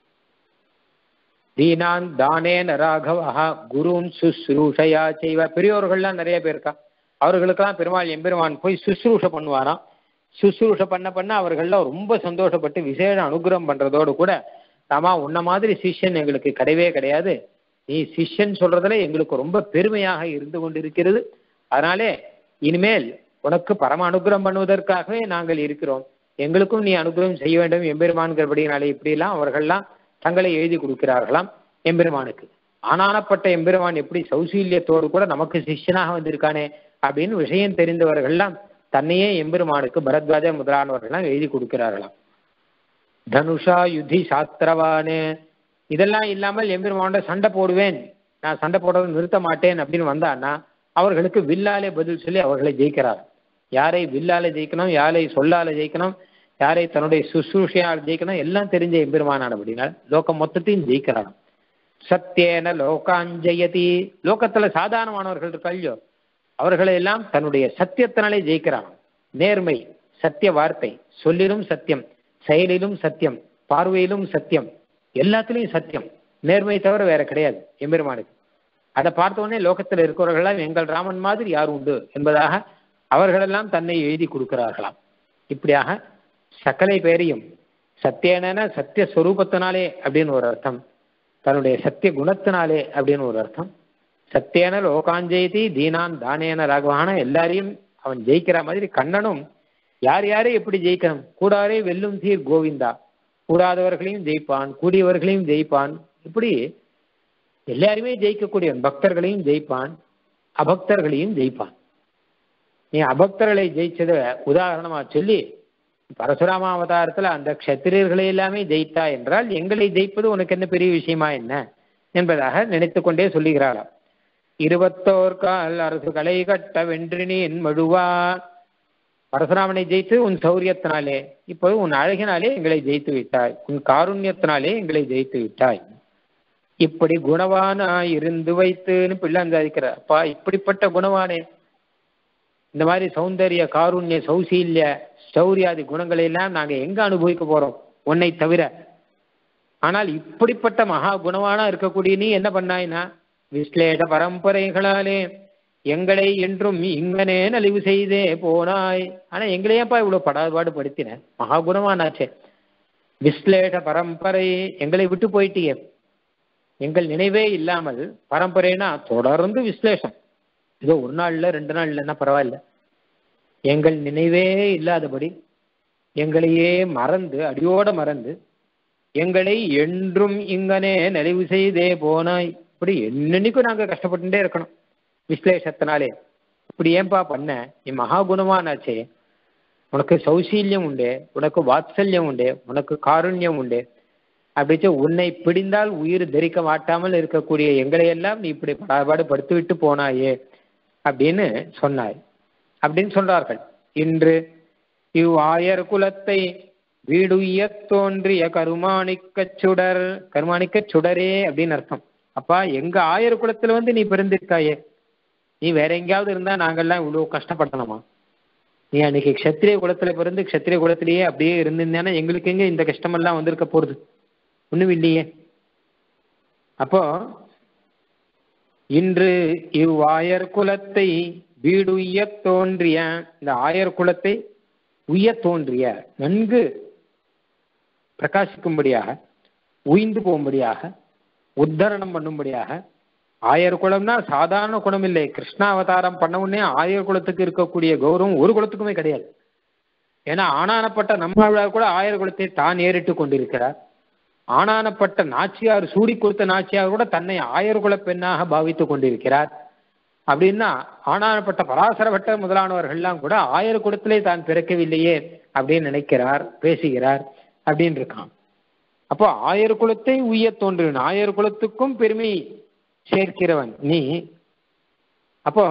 தீனான் தானேன ராகவா குருன் சுஸ்ரூஷையா செய்வ பெரியோர்கள்லாம் நிறைய பேர் இருக்கா அவர்களுக்கெல்லாம் பெருமாள் எம்பெருமான் போய் சுஸ்ரூஷ பண்ணுவாராம் சுஸ்ரூஷ பண்ண பண்ண அவர்கள்லாம் ரொம்ப சந்தோஷப்பட்டு விசேஷ அனுகிரகம் பண்றதோடு கூட தாமா உன்ன மாதிரி சிஷ்யன் எங்களுக்கு கிடையவே கிடையாது நீ சிஷ்யன் சொல்றதுல எங்களுக்கு ரொம்ப பெருமையாக இருந்து கொண்டிருக்கிறது அதனாலே இனிமேல் உனக்கு பரம அனுகிரகம் பண்ணுவதற்காகவே நாங்கள் இருக்கிறோம் எங்களுக்கும் நீ அனுகிரகம் செய்ய வேண்டும் எம்பெருமான்கிறபடினாலே இப்படியெல்லாம் அவர்கள்லாம் தங்களை எழுதி கொடுக்கிறார்களாம் எம்பெருமானுக்கு ஆனானப்பட்ட எம்பெருமான் எப்படி சௌசீல்யத்தோடு கூட நமக்கு சிஷ்யனாக வந்திருக்கானே அப்படின்னு விஷயம் தெரிந்தவர்கள்லாம் தன்னையே எம்பெருமானுக்கு பரத்வாஜ முதலானவர்கள்லாம் எழுதி கொடுக்கிறார்களாம் தனுஷா யுதி சாஸ்திரவானே இதெல்லாம் இல்லாமல் எம்பெருமானோட சண்டை போடுவேன் நான் சண்டை போடுறதை நிறுத்த மாட்டேன் அப்படின்னு வந்தான்னா அவர்களுக்கு வில்லாலே பதில் சொல்லி அவர்களை ஜெயிக்கிறார் யாரை வில்லால ஜெயிக்கணும் யாரை சொல்லால ஜெயிக்கணும் யாரை தன்னுடைய சுசுஷையால் ஜெயிக்கணும் எல்லாம் தெரிஞ்ச எம்பெருமானான் அப்படின்னா லோகம் மொத்தத்தையும் ஜெயிக்கிறான் சத்தியேன லோகாஞ்சயதி லோகத்துல சாதாரணமானவர்கள் இருக்கல்லையோ அவர்களை எல்லாம் தன்னுடைய சத்தியத்தினாலே ஜெயிக்கிறான் நேர்மை சத்திய வார்த்தை சொல்லிலும் சத்தியம் செயலிலும் சத்தியம் பார்வையிலும் சத்தியம் எல்லாத்துலேயும் சத்தியம் நேர்மை தவிர வேற கிடையாது எம்பெருமானுக்கு அதை பார்த்த உடனே லோகத்தில் இருக்கிறவர்களாம் எங்கள் ராமன் மாதிரி யார் உண்டு என்பதாக அவர்களெல்லாம் தன்னை எழுதி கொடுக்கிறார்களாம் இப்படியாக சகலை பேரையும் சத்தியன சத்திய ஸ்வரூபத்தினாலே அப்படின்னு ஒரு அர்த்தம் தன்னுடைய சத்திய குணத்தினாலே அப்படின்னு ஒரு அர்த்தம் சத்தியன லோகாஞ்செய்தி தீனான் தானேன ராகவான எல்லாரையும் அவன் ஜெயிக்கிற மாதிரி கண்ணனும் யார் யாரை எப்படி ஜெயிக்கணும் கூடாரே வெல்லும் தீர் கோவிந்தா கூடாதவர்களையும் ஜெயிப்பான் கூடியவர்களையும் ஜெயிப்பான் இப்படி எல்லாருமே ஜெயிக்கக்கூடியவன் பக்தர்களையும் ஜெயிப்பான் அபக்தர்களையும் ஜெயிப்பான் நீ அபக்தர்களை ஜெயிச்சத உதாரணமா சொல்லி பரசுராம அவதாரத்துல அந்த க்ஷத்திரியர்களை எல்லாமே ஜெயித்தா என்றால் எங்களை ஜெயிப்பது உனக்கு என்ன பெரிய விஷயமா என்ன என்பதாக நினைத்து கொண்டே சொல்லுகிறாளாம் இருபத்தோர் கால் அரசுகளை கட்ட வென்றினின் மழுவா பரசுராமனை ஜெயித்து உன் சௌரியத்தினாலே இப்போது உன் அழகினாலே எங்களை ஜெயித்து விட்டாய் உன் காருண்யத்தினாலே எங்களை ஜெயித்து விட்டாய் இப்படி குணவானா இருந்து வைத்துன்னு பிள்ளான் சாதிக்கிறார் அப்பா இப்படிப்பட்ட குணவானே இந்த மாதிரி சௌந்தரிய காருண்ய சௌசீல்ய சௌரியாதி குணங்களை எல்லாம் நாங்க எங்க அனுபவிக்க போறோம் உன்னை தவிர ஆனால் இப்படிப்பட்ட மகா குணவானா இருக்கக்கூடிய நீ என்ன பண்ணாய்னா விஸ்லேஷ பரம்பரைகளாலே எங்களை என்றும் இங்கனே நலிவு செய்தே போனாய் ஆனா எங்களையப்பா இவ்வளவு படாபாடு படுத்தின மகா குணவானாச்சே விஸ்லேஷ பரம்பரை எங்களை விட்டு போயிட்டியே எங்கள் நினைவே இல்லாமல் பரம்பரைனா தொடர்ந்து விஸ்லேஷம் ஏதோ ஒரு நாள்ல ரெண்டு நாள் இல்லைன்னா பரவாயில்ல எங்கள் நினைவே இல்லாதபடி எங்களையே மறந்து அடியோட மறந்து எங்களை என்றும் இங்கனே நலிவு செய்தே போனாய் இப்படி என்னன்னைக்கும் நாங்க கஷ்டப்பட்டுட்டே இருக்கணும் விஸ்லேஷத்தினாலே இப்படி ஏன்பா பண்ண நீ மகா குணமானாச்சே உனக்கு சௌசீல்யம் உண்டு உனக்கு வாத்சல்யம் உண்டு உனக்கு காருண்யம் உண்டு அப்படிச்சு உன்னை பிடிந்தால் உயிர் தரிக்க மாட்டாமல் இருக்கக்கூடிய எங்களை எல்லாம் நீ இப்படி படாபாடு படுத்து விட்டு போனாயே அப்படின்னு சொன்னாய் அப்படின்னு சொல்றார்கள் இன்று இவ் ஆயர் குலத்தை வீடுய தோன்றிய கருமாணிக்கச் சுடர் கருமாணிக்கச் சுடரே அப்படின்னு அர்த்தம் அப்பா எங்க ஆயர் குலத்துல வந்து நீ பிறந்திருக்காயே நீ வேற எங்கேயாவது இருந்தா நாங்கெல்லாம் இவ்வளவு கஷ்டப்படணுமா நீ அன்னைக்கு க்ஷத்திரிய குலத்துல பிறந்து க்ஷத்திரிய குலத்திலேயே அப்படியே இருந்திருந்தேன்னா எங்களுக்கு எங்க இந்த கஷ்டமெல்லாம் வந்திருக்க போறது ஒண்ணும் இல்லையே அப்போ இன்று இவ் ஆயர் குலத்தை வீடு உய்ய தோன்றிய இந்த ஆயர் குலத்தை உய்ய தோன்றிய நன்கு பிரகாசிக்கும்படியாக உயிந்து போகும்படியாக உத்தரணம் பண்ணும்படியாக ஆயர் குலம்னா சாதாரண குலம் இல்லை கிருஷ்ணாவதாரம் பண்ண உடனே ஆயர் குலத்துக்கு இருக்கக்கூடிய கௌரவம் ஒரு குலத்துக்குமே கிடையாது ஏன்னா ஆனானப்பட்ட நம்மாழ்வார் கூட ஆயர் குலத்தை தான் ஏறிட்டு கொண்டிருக்கிறார் ஆனானப்பட்ட நாச்சியார் சூடி கொடுத்த நாச்சியார் கூட தன்னை ஆயர் குல பெண்ணாக பாவித்துக் கொண்டிருக்கிறார் அப்படின்னா ஆனானப்பட்ட பராசர பட்டர் முதலானவர்கள்லாம் கூட ஆயர் குலத்திலே தான் பிறக்கவில்லையே அப்படின்னு நினைக்கிறார் பேசுகிறார் அப்படின்னு இருக்கான் அப்போ ஆயர் குலத்தை உய்ய தோன்றுவன் ஆயர் குலத்துக்கும் பெருமை சேர்க்கிறவன் நீ அப்போ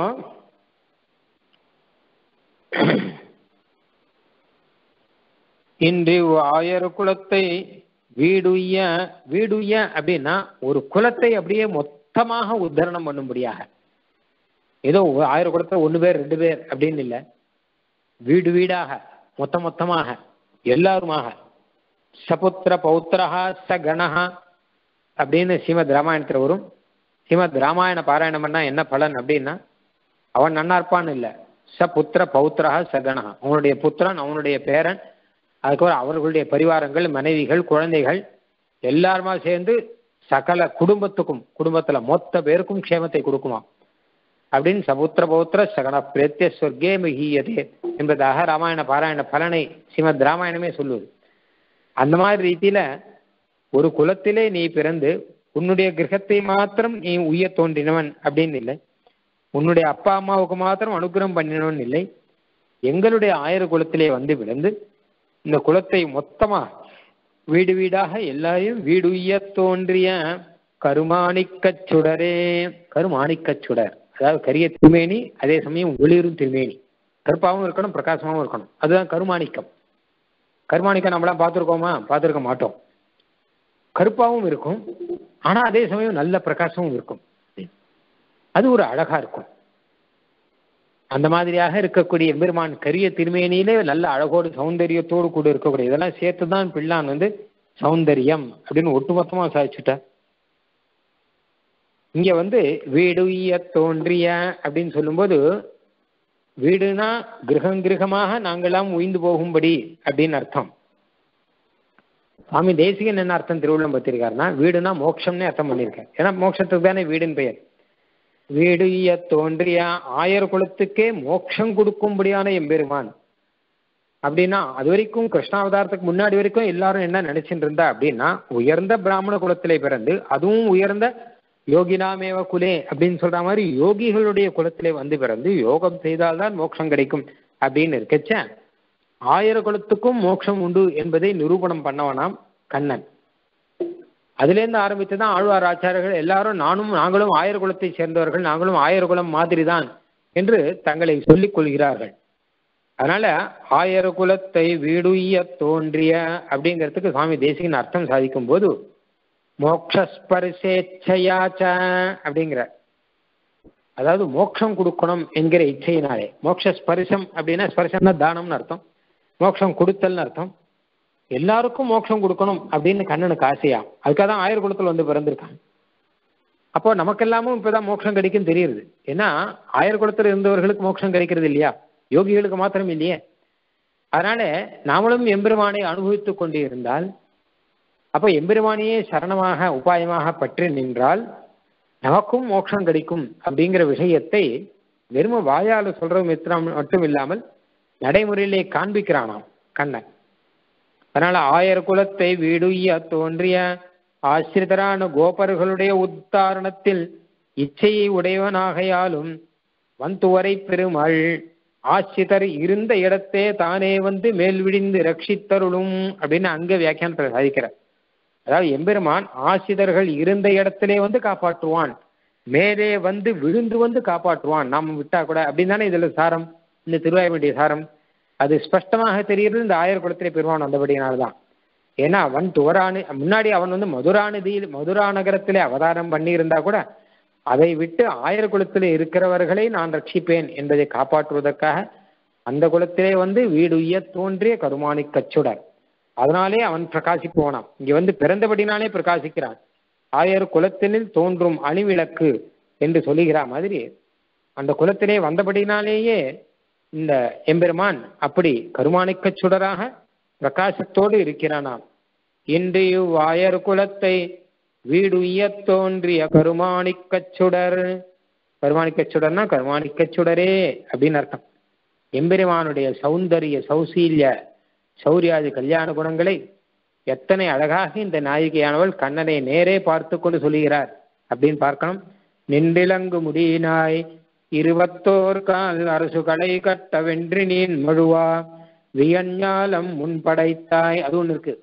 இன்று ஆயர் குலத்தை வீடுய்ய வீடுய்ய அப்படின்னா ஒரு குலத்தை அப்படியே மொத்தமாக உத்தரணம் பண்ணும்படியாக ஏதோ ஆயிரம் குலத்துல ஒன்று பேர் ரெண்டு பேர் அப்படின்னு இல்லை வீடு வீடாக மொத்த மொத்தமாக எல்லாருமாக சபுத்திர பௌத்திரஹா ச கணஹா அப்படின்னு ஸ்ரீமத் ராமாயணத்தில் வரும் ஸ்ரீமத் ராமாயண பாராயணம் பண்ணா என்ன பலன் அப்படின்னா அவன் நன்னா இருப்பான்னு இல்லை ச புத்திர பௌத்திரஹா ச கணஹா அவனுடைய புத்திரன் அவனுடைய பேரன் அதுக்கப்புறம் அவர்களுடைய பரிவாரங்கள் மனைவிகள் குழந்தைகள் எல்லாருமா சேர்ந்து சகல குடும்பத்துக்கும் குடும்பத்துல மொத்த பேருக்கும் க்ஷேமத்தை கொடுக்குமா அப்படின்னு சமுத்திர பௌத்திர சகன பிரத்ய சொர்க்கே மிகியதே என்பதாக ராமாயண பாராயண பலனை ஸ்ரீமத் ராமாயணமே சொல்லுவது அந்த மாதிரி ரீதியில ஒரு குலத்திலே நீ பிறந்து உன்னுடைய கிரகத்தை மாத்திரம் நீ உய்ய தோன்றினவன் அப்படின்னு இல்லை உன்னுடைய அப்பா அம்மாவுக்கு மாத்திரம் அனுகிரகம் பண்ணினவன் இல்லை எங்களுடைய ஆயிர குலத்திலே வந்து விழுந்து இந்த குலத்தை மொத்தமா வீடு வீடாக எல்லாரையும் வீடுய்ய தோன்றிய கருமாணிக்கச் சுடரே கருமாணிக்கச் சுடர் அதாவது கரிய திருமேனி அதே சமயம் ஒளிரும் திருமேனி கருப்பாகவும் இருக்கணும் பிரகாசமாகவும் இருக்கணும் அதுதான் கருமாணிக்கம் கருமாணிக்கம் நம்மளாம் பார்த்துருக்கோமா பார்த்துருக்க மாட்டோம் கருப்பாகவும் இருக்கும் ஆனா அதே சமயம் நல்ல பிரகாசமும் இருக்கும் அது ஒரு அழகா இருக்கும் அந்த மாதிரியாக இருக்கக்கூடிய எம்பெருமான் கரிய திருமேனியிலே நல்ல அழகோடு சௌந்தரியத்தோடு கூட இருக்கக்கூடிய இதெல்லாம் சேர்த்து தான் பிள்ளான் வந்து சௌந்தரியம் அப்படின்னு ஒட்டுமொத்தமா சாதிச்சுட்டார் இங்க வந்து வீடுய தோன்றிய அப்படின்னு சொல்லும்போது வீடுனா கிரகம் கிரகமாக நாங்களாம் உயிந்து போகும்படி அப்படின்னு அர்த்தம் சுவாமி தேசிகன் என்ன அர்த்தம் திருவள்ளுவம் பத்திருக்காருன்னா வீடுனா மோட்சம்னே அர்த்தம் பண்ணியிருக்காரு ஏன்னா மோட்சத்துக்கு தானே வீடுன்னு பெயர் வீடு ஈய தோன்றிய ஆயர் குலத்துக்கே மோட்சம் கொடுக்கும்படியான எம்பெருமான் அப்படின்னா அது வரைக்கும் கிருஷ்ணாவதாரத்துக்கு முன்னாடி வரைக்கும் எல்லாரும் என்ன நினைச்சிட்டு இருந்தா அப்படின்னா உயர்ந்த பிராமண குலத்திலே பிறந்து அதுவும் உயர்ந்த யோகினாமேவ குலே அப்படின்னு சொல்ற மாதிரி யோகிகளுடைய குலத்திலே வந்து பிறந்து யோகம் செய்தால்தான் மோட்சம் கிடைக்கும் அப்படின்னு இருக்கச்ச ஆயிர குலத்துக்கும் மோட்சம் உண்டு என்பதை நிரூபணம் பண்ணவனாம் கண்ணன் அதுலேருந்து ஆரம்பித்து தான் ஆழ்வார் ஆச்சாரியர்கள் எல்லாரும் நானும் நாங்களும் ஆயிர குலத்தை சேர்ந்தவர்கள் நாங்களும் ஆயிர குலம் மாதிரி தான் என்று தங்களை சொல்லிக் கொள்கிறார்கள் அதனால ஆயிர குலத்தை வீடுய்ய தோன்றிய அப்படிங்கிறதுக்கு சுவாமி தேசிகன் அர்த்தம் சாதிக்கும் போது மோக்ஷஸ்பரிசேச்சையாச்ச அப்படிங்கிற அதாவது மோட்சம் கொடுக்கணும் என்கிற இச்சையினாலே மோட்ச ஸ்பரிசம் அப்படின்னா ஸ்பரிசம்னா தானம்னு அர்த்தம் மோட்சம் கொடுத்தல்னு அர்த்தம் எல்லாருக்கும் மோட்சம் கொடுக்கணும் அப்படின்னு கண்ணனுக்கு ஆசையா அதுக்காக தான் ஆயிர குலத்தில் வந்து பிறந்திருக்காங்க அப்போ நமக்கெல்லாமும் இப்பதான் மோட்சம் கிடைக்கும் தெரியுது ஏன்னா ஆயிர குலத்தில் இருந்தவர்களுக்கு மோட்சம் கிடைக்கிறது இல்லையா யோகிகளுக்கு மாத்திரம் இல்லையே அதனால நாமளும் எம்பெருமானை அனுபவித்துக் கொண்டு இருந்தால் அப்போ எம்பெருமானையே சரணமாக உபாயமாக பற்றி நின்றால் நமக்கும் மோட்சம் கிடைக்கும் அப்படிங்கிற விஷயத்தை வெறும வாயால சொல்றது மித்திரம் மட்டும் இல்லாமல் நடைமுறையிலே காண்பிக்கிறானாம் கண்ணன் அதனால ஆயர் குலத்தை வீடுய்ய தோன்றிய ஆசிரிதரான கோபர்களுடைய உத்தாரணத்தில் இச்சையை உடையவனாகையாலும் வந்துவரை பெருமாள் ஆசிரிதர் இருந்த இடத்தே தானே வந்து மேல் விடிந்து ரட்சித்தருளும் அப்படின்னு அங்க வியாக்கியானத்தில் சாதிக்கிறார் அதாவது எம்பெருமான் ஆசிரியர்கள் இருந்த இடத்திலே வந்து காப்பாற்றுவான் மேலே வந்து விழுந்து வந்து காப்பாற்றுவான் நாம விட்டா கூட அப்படின்னு தானே இதுல சாரம் இந்த திருவாயுடைய சாரம் அது ஸ்பஷ்டமாக தெரிகிறது இந்த ஆயர் குலத்திலே பெருமான் வந்தபடியினால்தான் ஏன்னா அவன் துவரானு முன்னாடி அவன் வந்து மதுராநிதியில் மதுரா நகரத்திலே அவதாரம் பண்ணி இருந்தா கூட அதை விட்டு ஆயர் குலத்திலே இருக்கிறவர்களை நான் ரட்சிப்பேன் என்பதை காப்பாற்றுவதற்காக அந்த குலத்திலே வந்து வீடுய்ய தோன்றிய கருமானி கச்சுடர் அதனாலே அவன் பிரகாசிப்போனான் இங்க வந்து பிறந்தபடினாலே பிரகாசிக்கிறான் ஆயர் குலத்தினில் தோன்றும் அணிவிளக்கு என்று சொல்லுகிற மாதிரி அந்த குலத்திலே வந்தபடினாலேயே இந்த எம்பெருமான் அப்படி கருமாணிக்கச் சுடராக பிரகாசத்தோடு இருக்கிறானாம் இன்று இவ்வாயர் குலத்தை வீடுய்ய தோன்றிய கருமாணிக்கச் சுடர் கருமாணிக்கச் சுடர்னா கருமாணிக்கச் சுடரே அப்படின்னு அர்த்தம் எம்பெருமானுடைய சௌந்தரிய சௌசீல்ய சௌரியாதி கல்யாண குணங்களை எத்தனை அழகாக இந்த நாயிகையானவள் கண்ணனை நேரே பார்த்து கொண்டு சொல்லுகிறார் அப்படின்னு பார்க்கணும் நின்றிலங்கு முடியினாய் இருபத்தோர் கால் அரசு களை கட்ட வென்றி நீன் மழுவா வியஞ்ஞாலம் முன் படைத்தாய் அது ஒண்ணு இருக்கு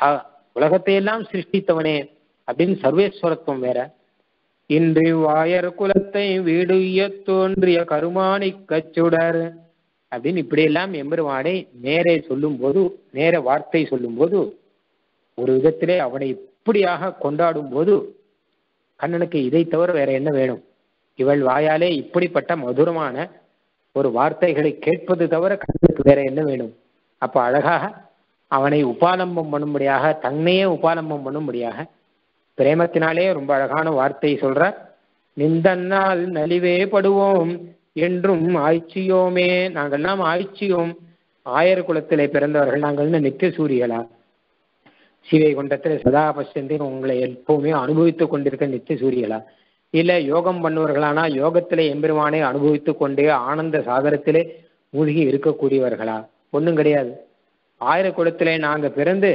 உலகத்தை எல்லாம் சிருஷ்டித்தவனே அப்படின்னு சர்வேஸ்வரத்துவம் வேற இன்று வாயர் குலத்தை வீடுய தோன்றிய கருமானி கச்சுடர் அப்படின்னு இப்படியெல்லாம் எம்பெருமானை நேரே சொல்லும் போது நேர வார்த்தை சொல்லும் போது ஒரு விதத்திலே அவனை இப்படியாக கொண்டாடும் போது கண்ணனுக்கு இதை தவிர வேற என்ன வேணும் இவள் வாயாலே இப்படிப்பட்ட மதுரமான ஒரு வார்த்தைகளை கேட்பது தவிர கண்ணனுக்கு வேற என்ன வேணும் அப்ப அழகாக அவனை உபாலம்பம் பண்ணும்படியாக தன்னையே உபாலம்பம் பண்ணும்படியாக பிரேமத்தினாலே ரொம்ப அழகான வார்த்தை சொல்ற நிந்தன்னால் நலிவே படுவோம் என்றும் ஆய்ச்சியோமே நாங்கள்லாம் ஆய்ச்சியோம் ஆயர் குலத்திலே பிறந்தவர்கள் நாங்கள் நித்திய சூரியலா சிவை குண்டத்தில் சதா பசந்தின் உங்களை எப்பவுமே அனுபவித்துக் கொண்டிருக்க நித்திய சூரியலா இல்ல யோகம் பண்ணுவர்களானா யோகத்திலே எம்பெருமானை அனுபவித்துக் கொண்டே ஆனந்த சாகரத்திலே மூழ்கி இருக்கக்கூடியவர்களா ஒன்றும் கிடையாது ஆயிர குலத்திலே நாங்க பிறந்து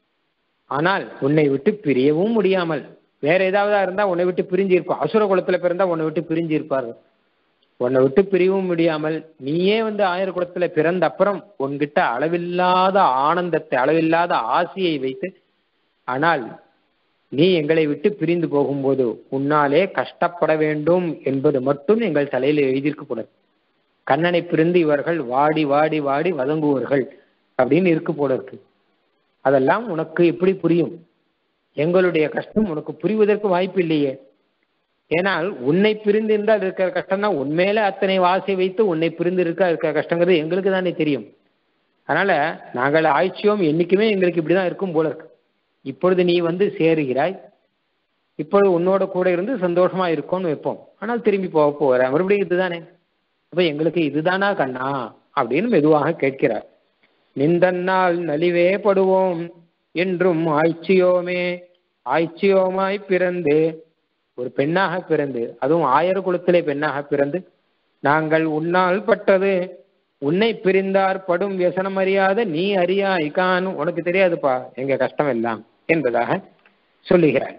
ஆனால் உன்னை விட்டு பிரியவும் முடியாமல் வேற ஏதாவது இருந்தா உன்னை விட்டு பிரிஞ்சு இருப்போம் அசுர குலத்துல பிறந்தா உன்னை விட்டு பிரிஞ்சு இருப்பாரு உன்னை விட்டு பிரியவும் முடியாமல் நீயே வந்து ஆயிர குலத்துல பிறந்த அப்புறம் உன்கிட்ட அளவில்லாத ஆனந்தத்தை அளவில்லாத ஆசையை வைத்து ஆனால் நீ எங்களை விட்டு பிரிந்து போகும்போது உன்னாலே கஷ்டப்பட வேண்டும் என்பது மட்டும் எங்கள் தலையில் எழுதியிருக்க கூடாது கண்ணனை பிரிந்து இவர்கள் வாடி வாடி வாடி வதங்குவார்கள் அப்படின்னு இருக்கு போல இருக்கு அதெல்லாம் உனக்கு எப்படி புரியும் எங்களுடைய கஷ்டம் உனக்கு புரிவதற்கு வாய்ப்பு இல்லையே ஏனால் உன்னை பிரிந்து இருந்தால் இருக்கிற கஷ்டம்னா உண்மையில அத்தனை வாசை வைத்து உன்னை பிரிந்து இருக்க இருக்கிற கஷ்டங்கிறது எங்களுக்கு தானே தெரியும் அதனால நாங்கள் ஆய்ச்சியோம் என்னைக்குமே எங்களுக்கு இப்படிதான் இருக்கும் போல இருக்கு இப்பொழுது நீ வந்து சேருகிறாய் இப்பொழுது உன்னோட கூட இருந்து சந்தோஷமா இருக்கும்னு வைப்போம் ஆனால் திரும்பி போக போகிற மறுபடியும் இதுதானே அப்ப எங்களுக்கு இதுதானா கண்ணா அப்படின்னு மெதுவாக கேட்கிறார் நிந்தன்னால் நலிவே படுவோம் என்றும் ஆய்ச்சியோமே ஆய்ச்சியோமாய் பிறந்து ஒரு பெண்ணாக பிறந்து அதுவும் ஆயர் குலத்திலே பெண்ணாக பிறந்து நாங்கள் உன்னால் பட்டது உன்னை பிரிந்தார் படும் வியசனம் அறியாத நீ அறியா இகான் உனக்கு தெரியாதுப்பா எங்க கஷ்டம் எல்லாம் என்பதாக சொல்லுகிறார்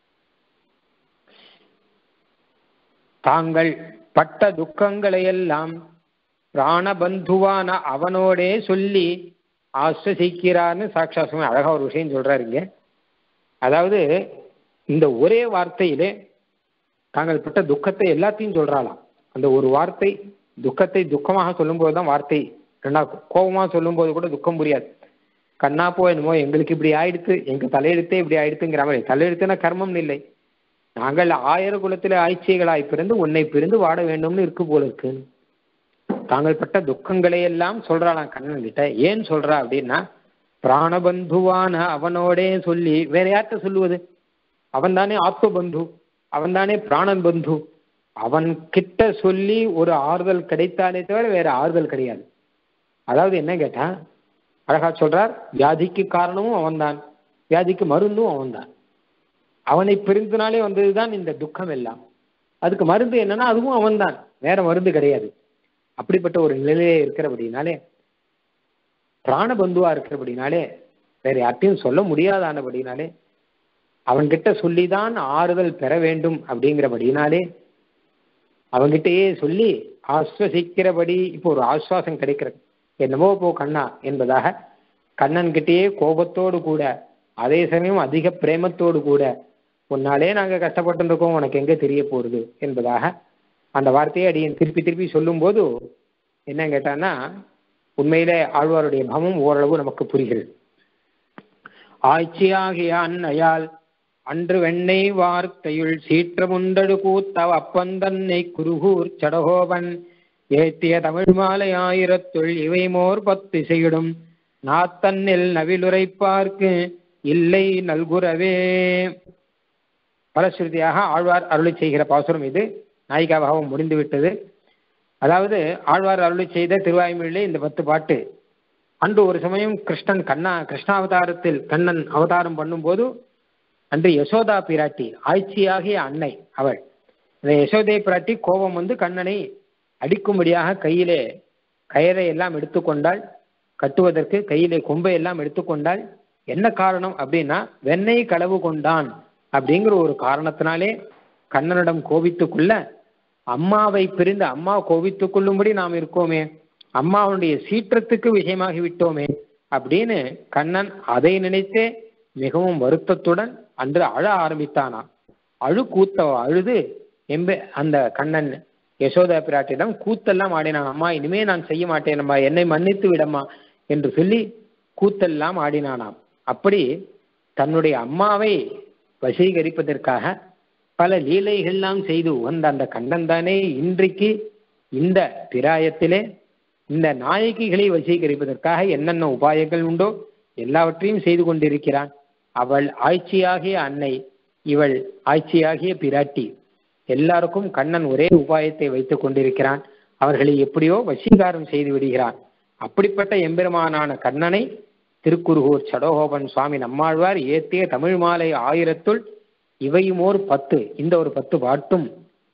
தாங்கள் பட்ட துக்கங்களை எல்லாம் பிராணபந்துவான அவனோடே சொல்லி ஆஸ்வசிக்கிறார்னு சாட்சா சுவாமி அழகா ஒரு விஷயம் சொல்றாரு இங்க அதாவது இந்த ஒரே வார்த்தையிலே தாங்கள் பட்ட துக்கத்தை எல்லாத்தையும் சொல்றாளாம் அந்த ஒரு வார்த்தை துக்கத்தை துக்கமாக சொல்லும்போது தான் வார்த்தை ரெண்டா கோபமாக சொல்லும்போது கூட துக்கம் புரியாது கண்ணா போ என்னமோ எங்களுக்கு இப்படி ஆயிடுத்து எங்க தலையெழுத்தே இப்படி ஆயிடுத்துங்கிற மாதிரி தலையெழுத்துனா கர்மம் இல்லை நாங்கள் ஆயிர குலத்திலே ஆய்ச்சிகளாய் பிறந்து உன்னை பிரிந்து வாட வேண்டும்னு இருக்கு போல இருக்கு தாங்கள் பட்ட துக்கங்களை எல்லாம் சொல்றாளாம் கண்ணன் கிட்ட ஏன் சொல்றா அப்படின்னா பிராணபந்துவான அவனோடே சொல்லி வேற யார்கிட்ட சொல்லுவது அவன் தானே ஆத்மபந்து அவன் தானே பிராணன் பந்து அவன் கிட்ட சொல்லி ஒரு ஆறுதல் கிடைத்தாலே தவிர வேற ஆறுதல் கிடையாது அதாவது என்ன கேட்டா அழகா சொல்றார் வியாதிக்கு காரணமும் அவன்தான் வியாதிக்கு மருந்தும் அவன்தான் அவனை பிரிந்தனாலே வந்ததுதான் இந்த துக்கம் எல்லாம் அதுக்கு மருந்து என்னன்னா அதுவும் அவன்தான் வேற மருந்து கிடையாது அப்படிப்பட்ட ஒரு நிலையிலே இருக்கிறபடினாலே பிராணபந்துவா இருக்கிறபடினாலே வேற யார்ட்டையும் சொல்ல முடியாதானபடினாலே அவன்கிட்ட சொல்லிதான் ஆறுதல் பெற வேண்டும் அப்படிங்கிறபடினாலே அவன்கிட்டயே சொல்லி ஆஸ்வசிக்கிறபடி இப்போ ஒரு ஆஸ்வாசம் கிடைக்கிறது என்னமோ போ கண்ணா என்பதாக கண்ணன் கிட்டேயே கோபத்தோடு கூட அதே சமயம் அதிக பிரேமத்தோடு கூட உன்னாலே நாங்க கஷ்டப்பட்டு இருக்கோம் உனக்கு எங்க தெரிய போறது என்பதாக அந்த வார்த்தையை அடியன் திருப்பி திருப்பி சொல்லும்போது என்ன கேட்டான்னா உண்மையிலே ஆழ்வாருடைய பவம் ஓரளவு நமக்கு புரிகிறது ஆட்சியாகிய அன்னையால் அன்று வெண்ணெய் வார்த்தையுள் சீற்றமுண்டடு கூத்தவ அப்பந்தன்னை குருகூர் சடகோபன் ஏத்திய தமிழ் மாலை ஆயிரத்துள் இவை மோர் பத்திசையிடும் நாத்தன்னில் நவிலுரைப்பார்க்கு இல்லை நல்குறவே பலஸ்ருதியாக ஆழ்வார் அருளி செய்கிற பாசுரம் இது நாயிகாபாவம் முடிந்து விட்டது அதாவது ஆழ்வார் அருளி செய்த திருவாய்மொழியிலே இந்த பத்து பாட்டு அன்று ஒரு சமயம் கிருஷ்ணன் கண்ணா கிருஷ்ணாவதாரத்தில் கண்ணன் அவதாரம் பண்ணும்போது அன்று யசோதா பிராட்டி ஆட்சியாகிய அன்னை அவள் இந்த யசோதை பிராட்டி கோபம் வந்து கண்ணனை அடிக்கும்படியாக கையிலே கயரை எல்லாம் எடுத்துக்கொண்டாள் கட்டுவதற்கு கையிலே கொம்பை எல்லாம் எடுத்துக்கொண்டாள் என்ன காரணம் அப்படின்னா வெண்ணெய் களவு கொண்டான் அப்படிங்கிற ஒரு காரணத்தினாலே கண்ணனிடம் கோபித்துக்குள்ள அம்மாவை பிரிந்து அம்மா கோபித்துக் கொள்ளும்படி நாம் இருக்கோமே அம்மாவுடைய சீற்றத்துக்கு விஷயமாகி விட்டோமே அப்படின்னு கண்ணன் அதை நினைத்தே மிகவும் வருத்தத்துடன் அன்று அழ ஆரம்பித்தானா அழு கூத்த அழுது எம்ப அந்த கண்ணன் யசோதா பிராட்டியிடம் கூத்தெல்லாம் ஆடினான் அம்மா இனிமே நான் செய்ய மாட்டேன் அம்மா என்னை மன்னித்து விடம்மா என்று சொல்லி கூத்தெல்லாம் ஆடினானாம் அப்படி தன்னுடைய அம்மாவை வசீகரிப்பதற்காக பல லீலைகள்லாம் செய்து உகந்த அந்த கண்ணன் தானே இன்றைக்கு இந்த பிராயத்திலே இந்த நாயகிகளை வசீகரிப்பதற்காக என்னென்ன உபாயங்கள் உண்டோ எல்லாவற்றையும் செய்து கொண்டிருக்கிறான் அவள் ஆட்சியாகிய அன்னை இவள் ஆட்சியாகிய பிராட்டி எல்லாருக்கும் கண்ணன் ஒரே உபாயத்தை வைத்துக் கொண்டிருக்கிறான் அவர்களை எப்படியோ வசீகாரம் செய்து விடுகிறான் அப்படிப்பட்ட எம்பெருமானான கண்ணனை திருக்குருகூர் சடோகோபன் சுவாமி நம்மாழ்வார் ஏத்திய தமிழ் மாலை ஆயிரத்துள் இவையும் ஓர் பத்து இந்த ஒரு பத்து பாட்டும்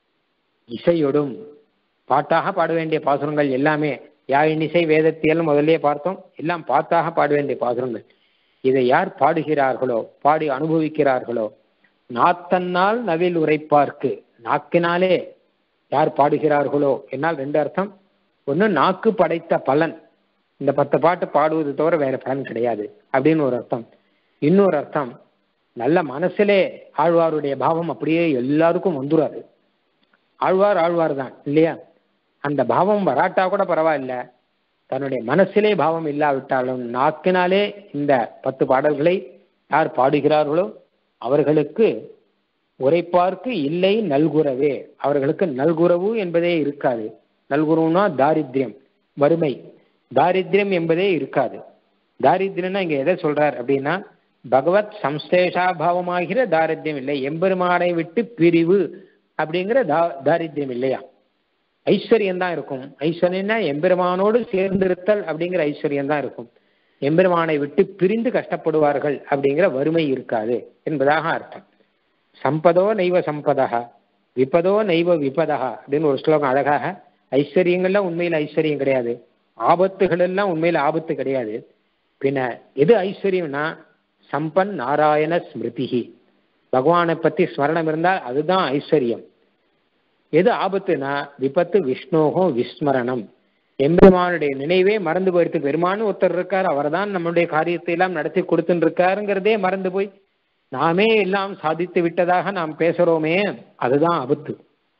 இசையொடும் பாட்டாக பாட வேண்டிய பாசுரங்கள் எல்லாமே யாழினிசை வேதத்தியல் முதல்லயே பார்த்தோம் எல்லாம் பாட்டாக பாட வேண்டிய பாசுரங்கள் இதை யார் பாடுகிறார்களோ பாடி அனுபவிக்கிறார்களோ நாத்தன்னால் நவில் உரைப்பார்க்கு நாக்கினாலே யார் பாடுகிறார்களோ என்னால் ரெண்டு அர்த்தம் ஒன்று நாக்கு படைத்த பலன் இந்த பத்து பாட்டு பாடுவது தவிர வேற பலன் கிடையாது அப்படின்னு ஒரு அர்த்தம் இன்னொரு அர்த்தம் நல்ல மனசிலே ஆழ்வாருடைய பாவம் அப்படியே எல்லாருக்கும் வந்துடாது ஆழ்வார் ஆழ்வார் தான் இல்லையா அந்த பாவம் வராட்டா கூட பரவாயில்ல தன்னுடைய மனசிலே பாவம் இல்லாவிட்டாலும் நாக்கினாலே இந்த பத்து பாடல்களை யார் பாடுகிறார்களோ அவர்களுக்கு உரைப்பார்க்கு இல்லை நல்குறவே அவர்களுக்கு நல்குறவு என்பதே இருக்காது நல்குறவுனா தாரித்யம் வறுமை தாரித்யம் என்பதே இருக்காது தாரித்யம்னா இங்க எதை சொல்றார் அப்படின்னா பகவத் சம்ஸ்லேஷாபாவமாகிற தாரித்யம் இல்லை எம்பெருமானை விட்டு பிரிவு அப்படிங்கிற தா தாரித்யம் இல்லையா ஐஸ்வர்யம் தான் இருக்கும் ஐஸ்வர்யம்னா எம்பெருமானோடு சேர்ந்திருத்தல் அப்படிங்கிற ஐஸ்வர்யம் தான் இருக்கும் எம்பெருமானை விட்டு பிரிந்து கஷ்டப்படுவார்கள் அப்படிங்கிற வறுமை இருக்காது என்பதாக அர்த்தம் சம்பதோ நைவ சம்பதா விபதோ நைவ விபதா அப்படின்னு ஒரு ஸ்லோகம் அழகாக ஐஸ்வர்யங்கள்லாம் உண்மையில் ஐஸ்வர்யம் கிடையாது ஆபத்துகள் எல்லாம் உண்மையில் ஆபத்து கிடையாது பின்ன எது ஐஸ்வர்யம்னா சம்பன் நாராயண ஸ்மிருதிஹி பகவானை பத்தி ஸ்மரணம் இருந்தால் அதுதான் ஐஸ்வர்யம் எது ஆபத்துனா விபத்து விஷ்ணோகோ விஸ்மரணம் எம்பெருமானுடைய நினைவே மறந்து போயிடுத்து பெருமானு ஒருத்தர் இருக்கார் அவர் தான் நம்மளுடைய காரியத்தை எல்லாம் நடத்தி கொடுத்துட்டு இருக்காருங்கிறதே மறந்து போய் நாமே எல்லாம் சாதித்து விட்டதாக நாம் பேசுறோமே அதுதான் ஆபத்து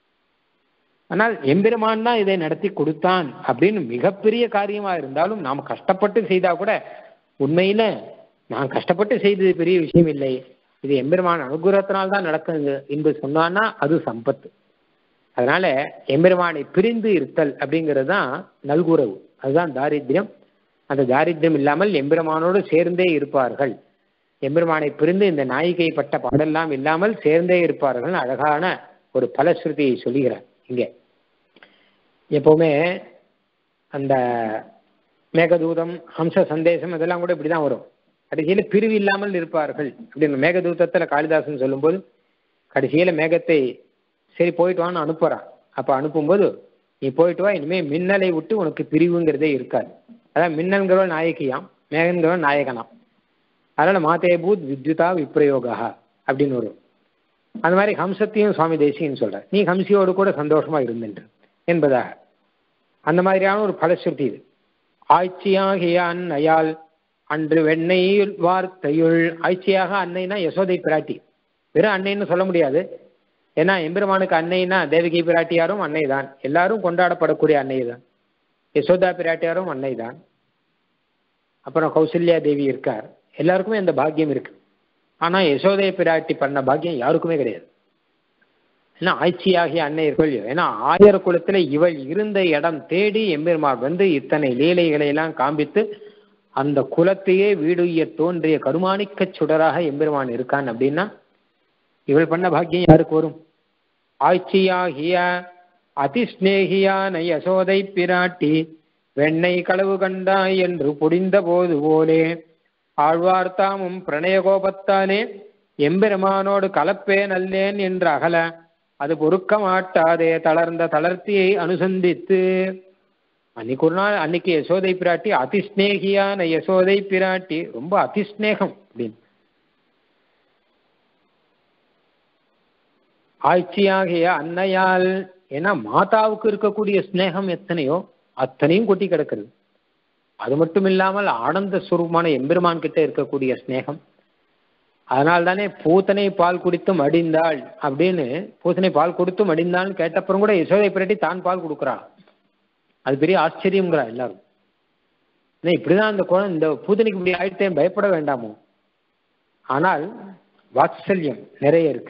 ஆனால் எம்பெருமான் தான் இதை நடத்தி கொடுத்தான் அப்படின்னு மிகப்பெரிய காரியமா இருந்தாலும் நாம் கஷ்டப்பட்டு செய்தா கூட உண்மையில நான் கஷ்டப்பட்டு செய்தது பெரிய விஷயம் இல்லை இது எம்பெருமான் அனுகிரகத்தினால் தான் நடக்குது என்று சொன்னான்னா அது சம்பத்து அதனால எம்பெருமானை பிரிந்து இருத்தல் அப்படிங்கிறது தான் நல்குறவு அதுதான் தாரித்யம் அந்த தாரித்யம் இல்லாமல் எம்பெருமானோடு சேர்ந்தே இருப்பார்கள் எம்பெருமானை பிரிந்து இந்த நாயிகை பட்ட பாடெல்லாம் இல்லாமல் சேர்ந்தே இருப்பார்கள் அழகான ஒரு பலஸ்ருதியை சொல்லுகிறார் இங்கே எப்பவுமே அந்த மேகதூதம் ஹம்ச சந்தேசம் இதெல்லாம் கூட இப்படிதான் வரும் கடைசியில பிரிவு இல்லாமல் இருப்பார்கள் அப்படின்னு மேகதூதத்துல காளிதாசன் சொல்லும்போது கடைசியில மேகத்தை சரி போயிட்டு வான்னு அனுப்புறான் அப்ப அனுப்பும்போது நீ போயிட்டு வா இனிமே மின்னலை விட்டு உனக்கு பிரிவுங்கிறதே இருக்காது அதான் மின்னல்கிறவன் நாயகியாம் மேகன்கிறவன் நாயகனாம் அதனால மாதே பூத் வித்யுதா விப்ரயோகா அப்படின்னு வரும் அந்த மாதிரி ஹம்சத்தையும் சுவாமி தேசியன்னு சொல்ற நீ ஹம்சியோடு கூட சந்தோஷமா இருந்துன்று என்பதாக அந்த மாதிரியான ஒரு பலஸ்ருதி இது ஆய்ச்சியாகிய அன்னையால் அன்று வெண்ணெயில் வார்த்தையுள் ஆய்ச்சியாக அன்னைனா யசோதை பிராட்டி வெறும் அன்னைன்னு சொல்ல முடியாது ஏன்னா எம்பெருமானுக்கு அன்னைனா தேவகி பிராட்டியாரும் அன்னை தான் எல்லாரும் கொண்டாடப்படக்கூடிய அன்னை தான் யசோதா பிராட்டியாரும் அன்னை தான் அப்புறம் கௌசல்யா தேவி இருக்கார் எல்லாருக்குமே அந்த பாக்கியம் இருக்கு ஆனா யசோதை பிராட்டி பண்ண பாக்கியம் யாருக்குமே கிடையாது ஏன்னா ஆட்சியாகிய அன்னை இருக்கோ ஏன்னா ஆயர் குலத்துல இவள் இருந்த இடம் தேடி எம்பெருமாள் வந்து இத்தனை லீலைகளை எல்லாம் காண்பித்து அந்த குலத்தையே வீடுய தோன்றிய கருமாணிக்க சுடராக எம்பெருமான் இருக்கான் அப்படின்னா இவள் பண்ண பாக்கியம் யாருக்கு வரும் ஆட்சியாகிய அதிஸ்நேகியான யசோதை பிராட்டி வெண்ணெய் களவு கண்டாய் என்று புடிந்த போது போலே ஆழ்வார்த்தாமும் பிரணய கோபத்தானே எம்பெருமானோடு கலப்பேன் அல்லேன் என்று அகல அது பொறுக்க மாட்டாதே தளர்ந்த தளர்த்தியை அனுசந்தித்து அன்னைக்கு ஒரு நாள் அன்னைக்கு யசோதை பிராட்டி அதிஸ்நேகியான யசோதை பிராட்டி ரொம்ப அதிஸ்நேகம் அப்படின்னு ஆட்சியாகிய அன்னையால் ஏன்னா மாதாவுக்கு இருக்கக்கூடிய ஸ்நேகம் எத்தனையோ அத்தனையும் கொட்டி கிடக்கிறது அது மட்டும் இல்லாமல் ஆனந்த சுரூபமான எம்பெருமான் கிட்ட இருக்கக்கூடிய ஸ்நேகம் அதனால் தானே பூத்தனை பால் குடித்து மடிந்தாள் அப்படின்னு பூத்தனை பால் கொடுத்து மடிந்தாள்னு கேட்டப்புறம் கூட யசோதை பிராட்டி தான் பால் கொடுக்குறா அது பெரிய ஆச்சரியங்கிறா எல்லாரும் ஏன்னா இப்படிதான் அந்த குழந்தை இந்த பூத்தனைக்கு இப்படி ஆயிட்டேன் பயப்பட வேண்டாமோ ஆனால் வாத்சல்யம் நிறைய இருக்கு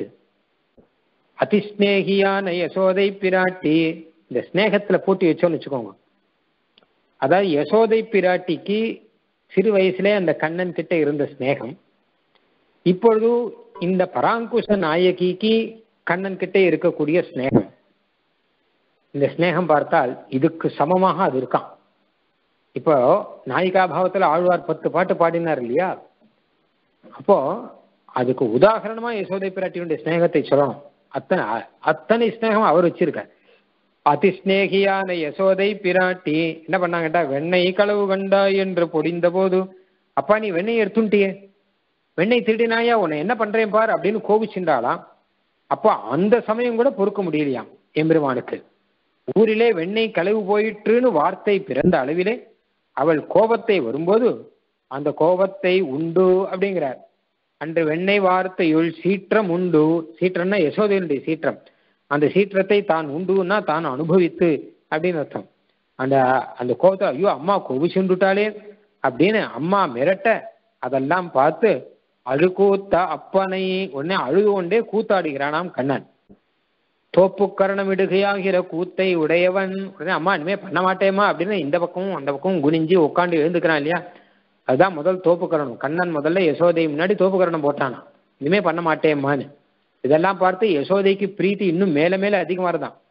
அதிஸ்நேகியான யசோதை பிராட்டி இந்த ஸ்நேகத்துல பூட்டி வச்சோம்னு வச்சுக்கோங்க அதாவது யசோதை பிராட்டிக்கு சிறு வயசுலே அந்த கண்ணன் கிட்ட இருந்த ஸ்நேகம் இப்பொழுது இந்த பராங்குஷ நாயகிக்கு கண்ணன் கிட்ட இருக்கக்கூடிய ஸ்நேகம் இந்த ஸ்நேகம் பார்த்தால் இதுக்கு சமமாக அது இருக்கான் இப்போ நாயிகா பாவத்துல ஆழ்வார் பத்து பாட்டு பாடினார் இல்லையா அப்போ அதுக்கு உதாகரணமா யசோதை பிராட்டியுடைய ஸ்நேகத்தை சொல்லணும் அத்தனை அத்தனை ஸ்நேகம் அவர் வச்சிருக்கார் அதிஸ்நேகியான யசோதை பிராட்டி என்ன பண்ணாங்கட்டா வெண்ணெய் களவு கண்டா என்று பொடிந்த போது அப்பா நீ வெண்ணெய் எடுத்துட்டியே வெண்ணெய் திருடினாயா உன்னை என்ன பண்றேன் பார் அப்படின்னு கோபிச்சுண்டாலாம் அப்போ அந்த சமயம் கூட பொறுக்க முடியலையாம் எம்பெருமானுக்கு ஊரிலே வெண்ணெய் களவு போயிற்றுன்னு வார்த்தை பிறந்த அளவிலே அவள் கோபத்தை வரும்போது அந்த கோபத்தை உண்டு அப்படிங்கிறார் அன்று வெண்ணெய் வார்த்தையுள் சீற்றம் உண்டு சீற்றம்னா யசோதையுடைய சீற்றம் அந்த சீற்றத்தை தான் உண்டுன்னா தான் அனுபவித்து அப்படின்னு அர்த்தம் அந்த அந்த கோபத்தை ஐயோ அம்மா கோபிச்சுண்டுட்டாளே அப்படின்னு அம்மா மிரட்ட அதெல்லாம் பார்த்து அழுகூத்த அப்பனை உடனே அழுது கொண்டே கூத்தாடுகிறானாம் கண்ணன் தோப்புக்கரணம் இடுகையாகிற கூத்தை உடையவன் உடனே அம்மா இனிமே பண்ண மாட்டேமா அப்படின்னு இந்த பக்கமும் அந்த பக்கமும் குனிஞ்சு உட்காந்து எழுந்துக்கிறான் இல்லையா அதுதான் முதல் தோப்புக்கரணம் கண்ணன் முதல்ல யசோதை முன்னாடி தோப்புக்கரணம் போட்டானா இனிமே பண்ண மாட்டேம்மான்னு இதெல்லாம் பார்த்து யசோதைக்கு பிரீத்தி இன்னும் மேல மேல அதிகமா இருந்தான்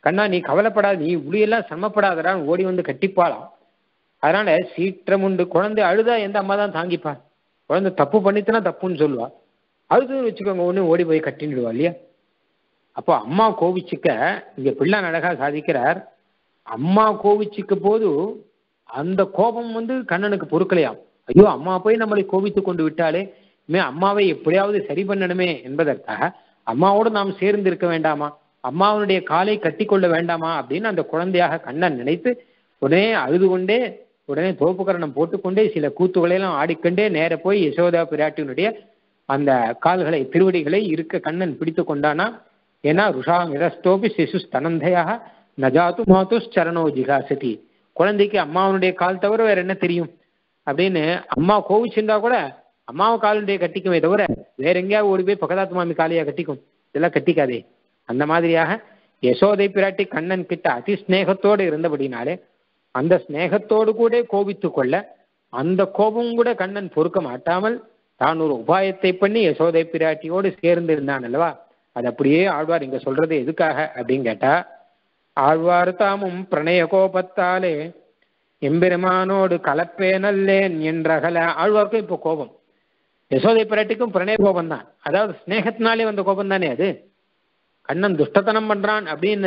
கண்ணா நீ கவலைப்படாத நீ இப்படியெல்லாம் சிரமப்படாதடா ஓடி வந்து கட்டிப்பாளாம் அதனால சீற்றம் உண்டு குழந்தை அழுதா எந்த அம்மா தான் தாங்கிப்பா குழந்தை தப்பு பண்ணித்துனா தப்புன்னு சொல்லுவா அழுதுன்னு வச்சுக்கோங்க ஒன்று ஓடி போய் கட்டிடுவா இல்லையா அப்போ அம்மா கோவிச்சுக்க இங்க பிள்ளை அழகா சாதிக்கிறார் அம்மா கோவிச்சுக்க போது அந்த கோபம் வந்து கண்ணனுக்கு பொறுக்கலையாம் ஐயோ அம்மா போய் நம்மளை கோபித்து கொண்டு விட்டாலே இனிமே அம்மாவை எப்படியாவது சரி பண்ணணுமே என்பதற்காக அம்மாவோடு நாம் சேர்ந்து இருக்க வேண்டாமா அம்மாவனுடைய காலை கட்டி கொள்ள வேண்டாமா அப்படின்னு அந்த குழந்தையாக கண்ணன் நினைத்து உடனே அழுது கொண்டே உடனே தோப்புக்கரணம் போட்டுக்கொண்டே சில கூத்துக்களை எல்லாம் ஆடிக்கொண்டே நேர போய் யசோதா பிராட்டியினுடைய அந்த கால்களை திருவடிகளை இருக்க கண்ணன் பிடித்து கொண்டானா ஏன்னா ருஷா மிரஸ்தோபி சிசு ஸ்தனந்தையாக நஜாத்து மாத்து சரணோ ஜிகாசதி குழந்தைக்கு அம்மாவனுடைய கால் தவிர வேற என்ன தெரியும் அப்படின்னு அம்மா கோவிச்சிருந்தா கூட அம்மாவை காலுடைய கட்டிக்குமே தவிர வேற எங்கேயாவது ஓடி போய் பக்கதாத்து மாமி காலையா கட்டிக்கும் இதெல்லாம் கட்டிக்காதே அந்த மாதிரியாக யசோதை பிராட்டி கண்ணன் கிட்ட அதி ஸ்நேகத்தோடு இருந்தபடினாலே அந்த ஸ்நேகத்தோடு கூட கோபித்து கொள்ள அந்த கோபம் கூட கண்ணன் பொறுக்க மாட்டாமல் தான் ஒரு உபாயத்தை பண்ணி யசோதை பிராட்டியோடு சேர்ந்து இருந்தான் அல்லவா அது அப்படியே ஆழ்வார் இங்க சொல்றது எதுக்காக அப்படின்னு கேட்டா ஆழ்வார் தாமும் பிரணய கோபத்தாலே எம்பெருமானோடு கலப்பேனல்லேன் என்றகல ஆழ்வாருக்கும் இப்போ கோபம் யசோதை பிராட்டிக்கும் பிரணய கோபம் தான் அதாவது ஸ்நேகத்தினாலே வந்த கோபம் தானே அது கண்ணன் துஷ்டத்தனம் பண்றான் அப்படின்னா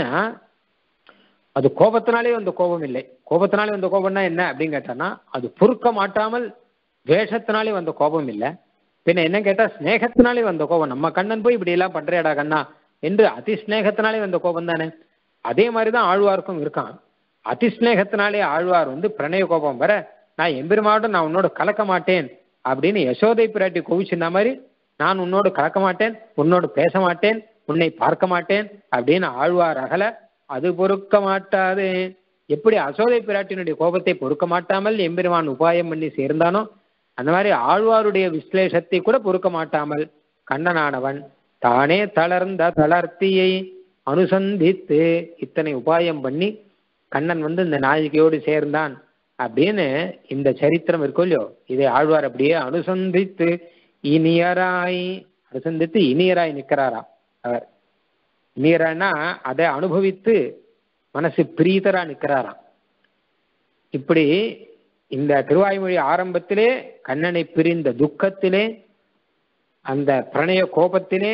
அது கோபத்தினாலே வந்த கோபம் இல்லை கோபத்தினாலே வந்த கோபம்னா என்ன அப்படின்னு கேட்டான்னா அது பொறுக்க மாட்டாமல் வேஷத்தினாலே வந்த கோபம் இல்லை பின்ன என்ன கேட்டா ஸ்நேகத்தினாலே வந்த கோபம் நம்ம கண்ணன் போய் இப்படி எல்லாம் பண்றேடா கண்ணா என்று அதி ஸ்நேகத்தினாலே வந்த கோபம் தானே அதே மாதிரி தான் ஆழ்வாருக்கும் இருக்கான் அதி ஸ்நேகத்தினாலே ஆழ்வார் வந்து பிரணய கோபம் வர நான் எம்பெருமாவோட நான் உன்னோட கலக்க மாட்டேன் அப்படின்னு யசோதை பிராட்டி கோவிச்சிருந்த மாதிரி நான் உன்னோடு கலக்க மாட்டேன் உன்னோடு பேச மாட்டேன் உன்னை பார்க்க மாட்டேன் அப்படின்னு ஆழ்வார் அகல அது பொறுக்க மாட்டாது எப்படி அசோதை பிராட்டினுடைய கோபத்தை பொறுக்க மாட்டாமல் எம்பெருமான் உபாயம் பண்ணி சேர்ந்தானோ அந்த மாதிரி ஆழ்வாருடைய விஸ்லேஷத்தை கூட பொறுக்க மாட்டாமல் கண்ணனானவன் தானே தளர்ந்த தளர்த்தியை அனுசந்தித்து இத்தனை உபாயம் பண்ணி கண்ணன் வந்து இந்த நாயகியோடு சேர்ந்தான் அப்படின்னு இந்த சரித்திரம் இருக்கும் இல்லையோ இதை ஆழ்வார் அப்படியே அனுசந்தித்து இனியராய் அனுசந்தித்து இனியராய் நிற்கிறாராம் அவர் இனியரானா அதை அனுபவித்து மனசு பிரீதரா நிற்கிறாராம் இப்படி இந்த திருவாய்மொழி ஆரம்பத்திலே கண்ணனை பிரிந்த துக்கத்திலே அந்த பிரணய கோபத்திலே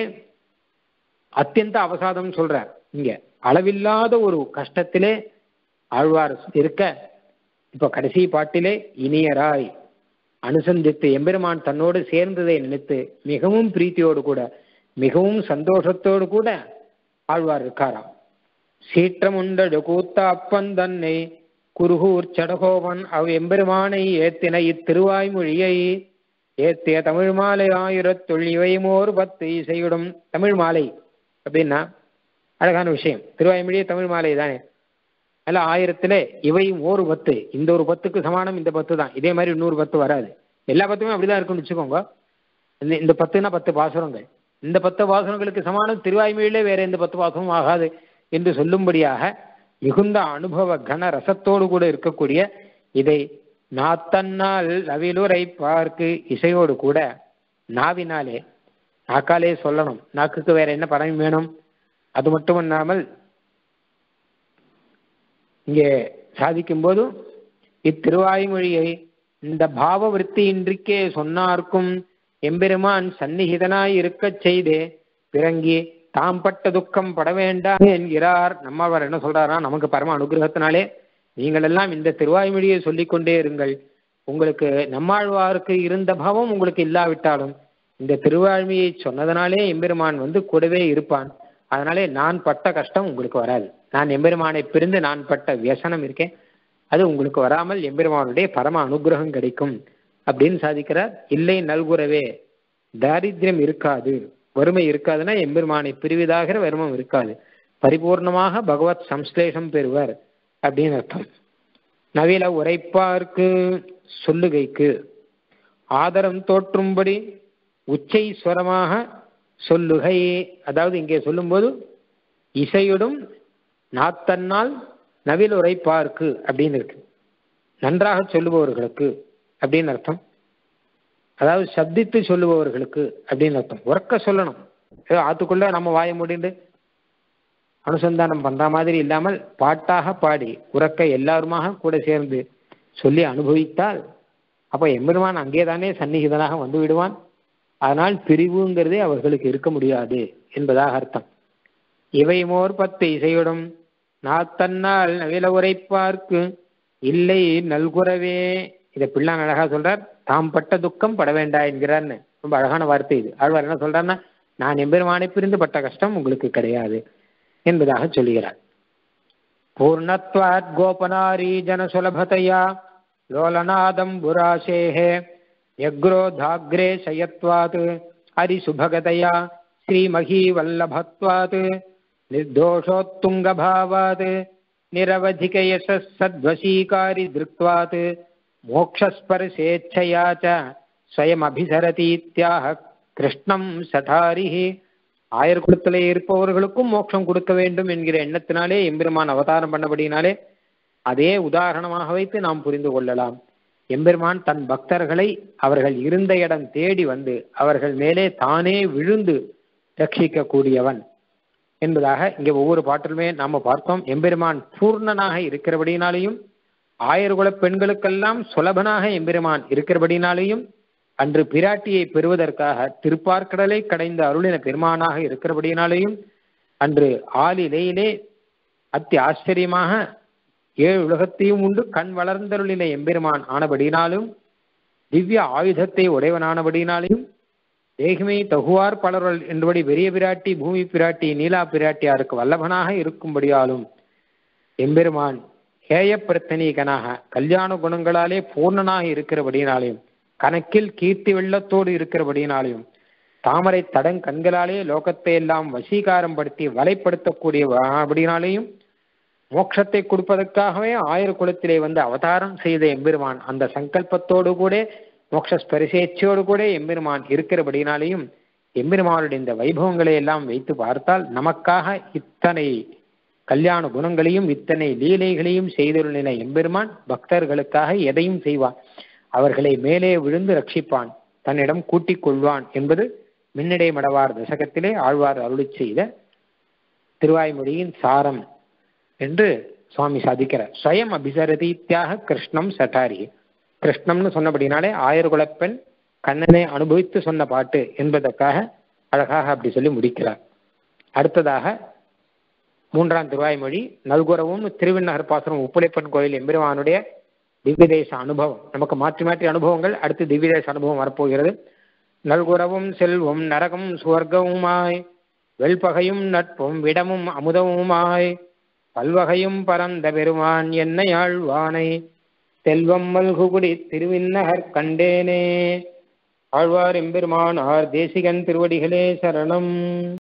அத்தியந்த அவசாதம் சொல்றார் இங்க அளவில்லாத ஒரு கஷ்டத்திலே ஆழ்வார் இருக்க இப்ப கடைசி பாட்டிலே இனியராய் அனுசந்தித்து எம்பெருமான் தன்னோடு சேர்ந்ததை நினைத்து மிகவும் பிரீத்தியோடு கூட மிகவும் சந்தோஷத்தோடு கூட ஆழ்வார் இருக்காராம் சீற்றமுண்டடு கூத்த அப்பன் தன்னை குருகூர் சடகோவன் அவ் எம்பெருமானை ஏத்தின இத்திருவாய்மொழியை ஏத்திய தமிழ் மாலை ஆயிரத்துள் இவைமோர் பத்து இசையுடும் தமிழ் மாலை அப்படின்னா அழகான விஷயம் திருவாய்மொழியே தமிழ் மாலை தானே அல்ல ஆயிரத்துல இவையும் ஒரு பத்து இந்த ஒரு பத்துக்கு சமானம் இந்த பத்து தான் இதே மாதிரி இன்னொரு பத்து வராது எல்லா பத்துமே அப்படிதான் இருக்குன்னு வச்சுக்கோங்க இந்த இந்த பத்துனா பத்து பாசுரங்கள் இந்த பத்து பாசுரங்களுக்கு சமானம் திருவாய்மொழியிலே வேற எந்த பத்து பாசுரமும் ஆகாது என்று சொல்லும்படியாக மிகுந்த அனுபவ கன ரசத்தோடு கூட இருக்கக்கூடிய இதை நாத்தன்னால் நவிலுரை பார்க்கு இசையோடு கூட நாவினாலே நாக்காலே சொல்லணும் நாக்குக்கு வேற என்ன படம் வேணும் அது மட்டும் இல்லாமல் இங்கே சாதிக்கும் போது இத்திருவாய்மொழியை இந்த பாவ விற்த்தியின்றிக்கே சொன்னார்க்கும் எம்பெருமான் சந்நிகிதனாய் இருக்கச் செய்தே பிறங்கி தாம் பட்ட துக்கம் பட வேண்டாம் என்கிறார் நம்மாழ்வார் என்ன சொல்றாரா நமக்கு பரம அனுகிரகத்தினாலே நீங்கள் எல்லாம் இந்த திருவாய்மொழியை சொல்லிக்கொண்டே இருங்கள் உங்களுக்கு நம்மாழ்வாருக்கு இருந்த பாவம் உங்களுக்கு இல்லாவிட்டாலும் இந்த திருவாழ்மையை சொன்னதனாலே எம்பெருமான் வந்து கூடவே இருப்பான் அதனாலே நான் பட்ட கஷ்டம் உங்களுக்கு வராது நான் எம்பெருமானை பிரிந்து நான் பட்ட வியசனம் இருக்கேன் அது உங்களுக்கு வராமல் எம்பெருமானுடைய பரம அனுகிரகம் கிடைக்கும் அப்படின்னு சாதிக்கிறார் இல்லை நல்குறவே தாரித்யம் இருக்காது வறுமை இருக்காதுன்னா எம்பெருமானை பிரிவிதாகிற வறுமம் இருக்காது பரிபூர்ணமாக பகவத் சம்ஸ்லேஷம் பெறுவர் அப்படின்னு அர்த்தம் நவீன உரைப்பார்க்கு சொல்லுகைக்கு ஆதரம் தோற்றும்படி உச்சை ஸ்வரமாக சொல்லுகை அதாவது இங்கே சொல்லும்போது இசையுடும் நாத்தன்னால் நவில் உரைப்பார்க்கு அப்படின்னு இருக்கு நன்றாக சொல்லுபவர்களுக்கு அப்படின்னு அர்த்தம் அதாவது சப்தித்து சொல்லுபவர்களுக்கு அப்படின்னு அர்த்தம் உறக்க சொல்லணும் ஏதோ ஆத்துக்குள்ள நம்ம வாய முடிண்டு அனுசந்தானம் பண்ற மாதிரி இல்லாமல் பாட்டாக பாடி உறக்க எல்லாருமாக கூட சேர்ந்து சொல்லி அனுபவித்தால் அப்ப எம்பெருமான் அங்கேதானே சந்நிகிதனாக வந்து விடுவான் அதனால் பிரிவுங்கிறதே அவர்களுக்கு இருக்க முடியாது என்பதாக அர்த்தம் இவை மோர் பத்து இசையுடும் நாத்தன்னால் நவில உரைப்பார்க்கு இல்லை நல்குறவே இதை பிள்ளான் அழகா சொல்றார் தாம் பட்ட துக்கம் பட வேண்டா என்கிறார்னு ரொம்ப அழகான வார்த்தை இது ஆழ்வார் என்ன சொல்றாருன்னா நான் எம்பெருமானை பிரிந்து பட்ட கஷ்டம் உங்களுக்கு கிடையாது என்பதாக சொல்லுகிறார் பூர்ணத்வாத் கோபனாரி ஜன சுலபதையா லோலநாதம் புராசேஹே யக்ரோதாக்ரே சயத்வாத் ஹரிசுபகதயா ஸ்ரீமகீவல்லபத்வாத் निर्दोषोत्तुङ्गभावात् निरवधिकयशः सद्वशीकारि दृक्त्वात् मोक्षस्पर्शेच्छया च स्वयमभिसरतीत्याह கிருஷ்ணம் சதாரிஹி ஆயர் குலத்திலே இருப்பவர்களுக்கும் மோட்சம் கொடுக்க வேண்டும் என்கிற எண்ணத்தினாலே எம்பெருமான் அவதாரம் பண்ணபடினாலே அதே உதாரணமாக வைத்து நாம் புரிந்து கொள்ளலாம் எம்பெருமான் தன் பக்தர்களை அவர்கள் இருந்த இடம் தேடி வந்து அவர்கள் மேலே தானே விழுந்து ரட்சிக்க கூடியவன் என்பதாக இங்கே ஒவ்வொரு பாட்டிலுமே நாம பார்த்தோம் எம்பெருமான் பூர்ணனாக இருக்கிறபடினாலேயும் ஆயர்குல பெண்களுக்கெல்லாம் சுலபனாக எம்பெருமான் இருக்கிறபடினாலேயும் அன்று பிராட்டியை பெறுவதற்காக திருப்பார்க்கடலை கடைந்த அருளின பெருமானாக இருக்கிறபடினாலேயும் அன்று ஆலிலையிலே அத்தி ஆச்சரியமாக ஏழு உலகத்தையும் உண்டு கண் வளர்ந்தருளின எம்பெருமான் ஆனபடினாலும் திவ்ய ஆயுதத்தை உடையவனானபடினாலையும் தேகமே தகுவார் பலர்கள் என்றபடி பெரிய பிராட்டி பூமி பிராட்டி நீலா பிராட்டியாருக்கு வல்லபனாக இருக்கும்படியாலும் எம்பெருமான் ஹேய பிரத்தனீகனாக கல்யாண குணங்களாலே பூர்ணனாக இருக்கிறபடினாலையும் கணக்கில் கீர்த்தி வெள்ளத்தோடு இருக்கிறபடினாலையும் தாமரை தடங் கண்களாலே லோகத்தை எல்லாம் வசீகாரம் படுத்தி வலைப்படுத்தக்கூடிய அப்படினாலேயும் மோட்சத்தை கொடுப்பதற்காகவே ஆயிர குலத்திலே வந்து அவதாரம் செய்த எம்பெருமான் அந்த சங்கல்பத்தோடு கூட மோட்ச ஸ்பரிசேச்சையோடு கூட எம்பெருமான் இருக்கிறபடினாலேயும் எம்பெருமானுடைய இந்த வைபவங்களை எல்லாம் வைத்து பார்த்தால் நமக்காக இத்தனை கல்யாண குணங்களையும் இத்தனை லீலைகளையும் செய்துள்ள எம்பெருமான் பக்தர்களுக்காக எதையும் செய்வான் அவர்களை மேலே விழுந்து ரட்சிப்பான் தன்னிடம் கூட்டிக் கொள்வான் என்பது மின்னடை மடவார் தசகத்திலே ஆழ்வார் அருளி செய்த திருவாய்மொழியின் சாரம் என்று சுவாமி சாதிக்கிறார் ஸ்வயம் அபிசரதீத்தியாக கிருஷ்ணம் சட்டாரி கிருஷ்ணம்னு சொன்னபடினாலே ஆயர்குலப்பெண் கண்ணனை அனுபவித்து சொன்ன பாட்டு என்பதற்காக அழகாக அப்படி சொல்லி முடிக்கிறார் அடுத்ததாக மூன்றாம் திருவாய்மொழி நல்குறவும் திருவிண்ணகர் பாசுரம் உப்புளைப்பன் கோயில் எம்பெருமானுடைய திவ்யதேச அனுபவம் நமக்கு மாற்றி மாற்றி அனுபவங்கள் அடுத்து திவ்யதேச அனுபவம் வரப்போகிறது நல்குறவும் செல்வம் நரகம் சுவர்க்கவுமாய் வெல்பகையும் நட்பும் விடமும் அமுதமுமாய் பல்வகையும் பரந்த பெருமான் என்னை ஆழ்வானை செல்வம் மல்குகுடி திருவிண்ணகர் கண்டேனே ஆழ்வார் எம்பெருமானார் தேசிகன் திருவடிகளே சரணம்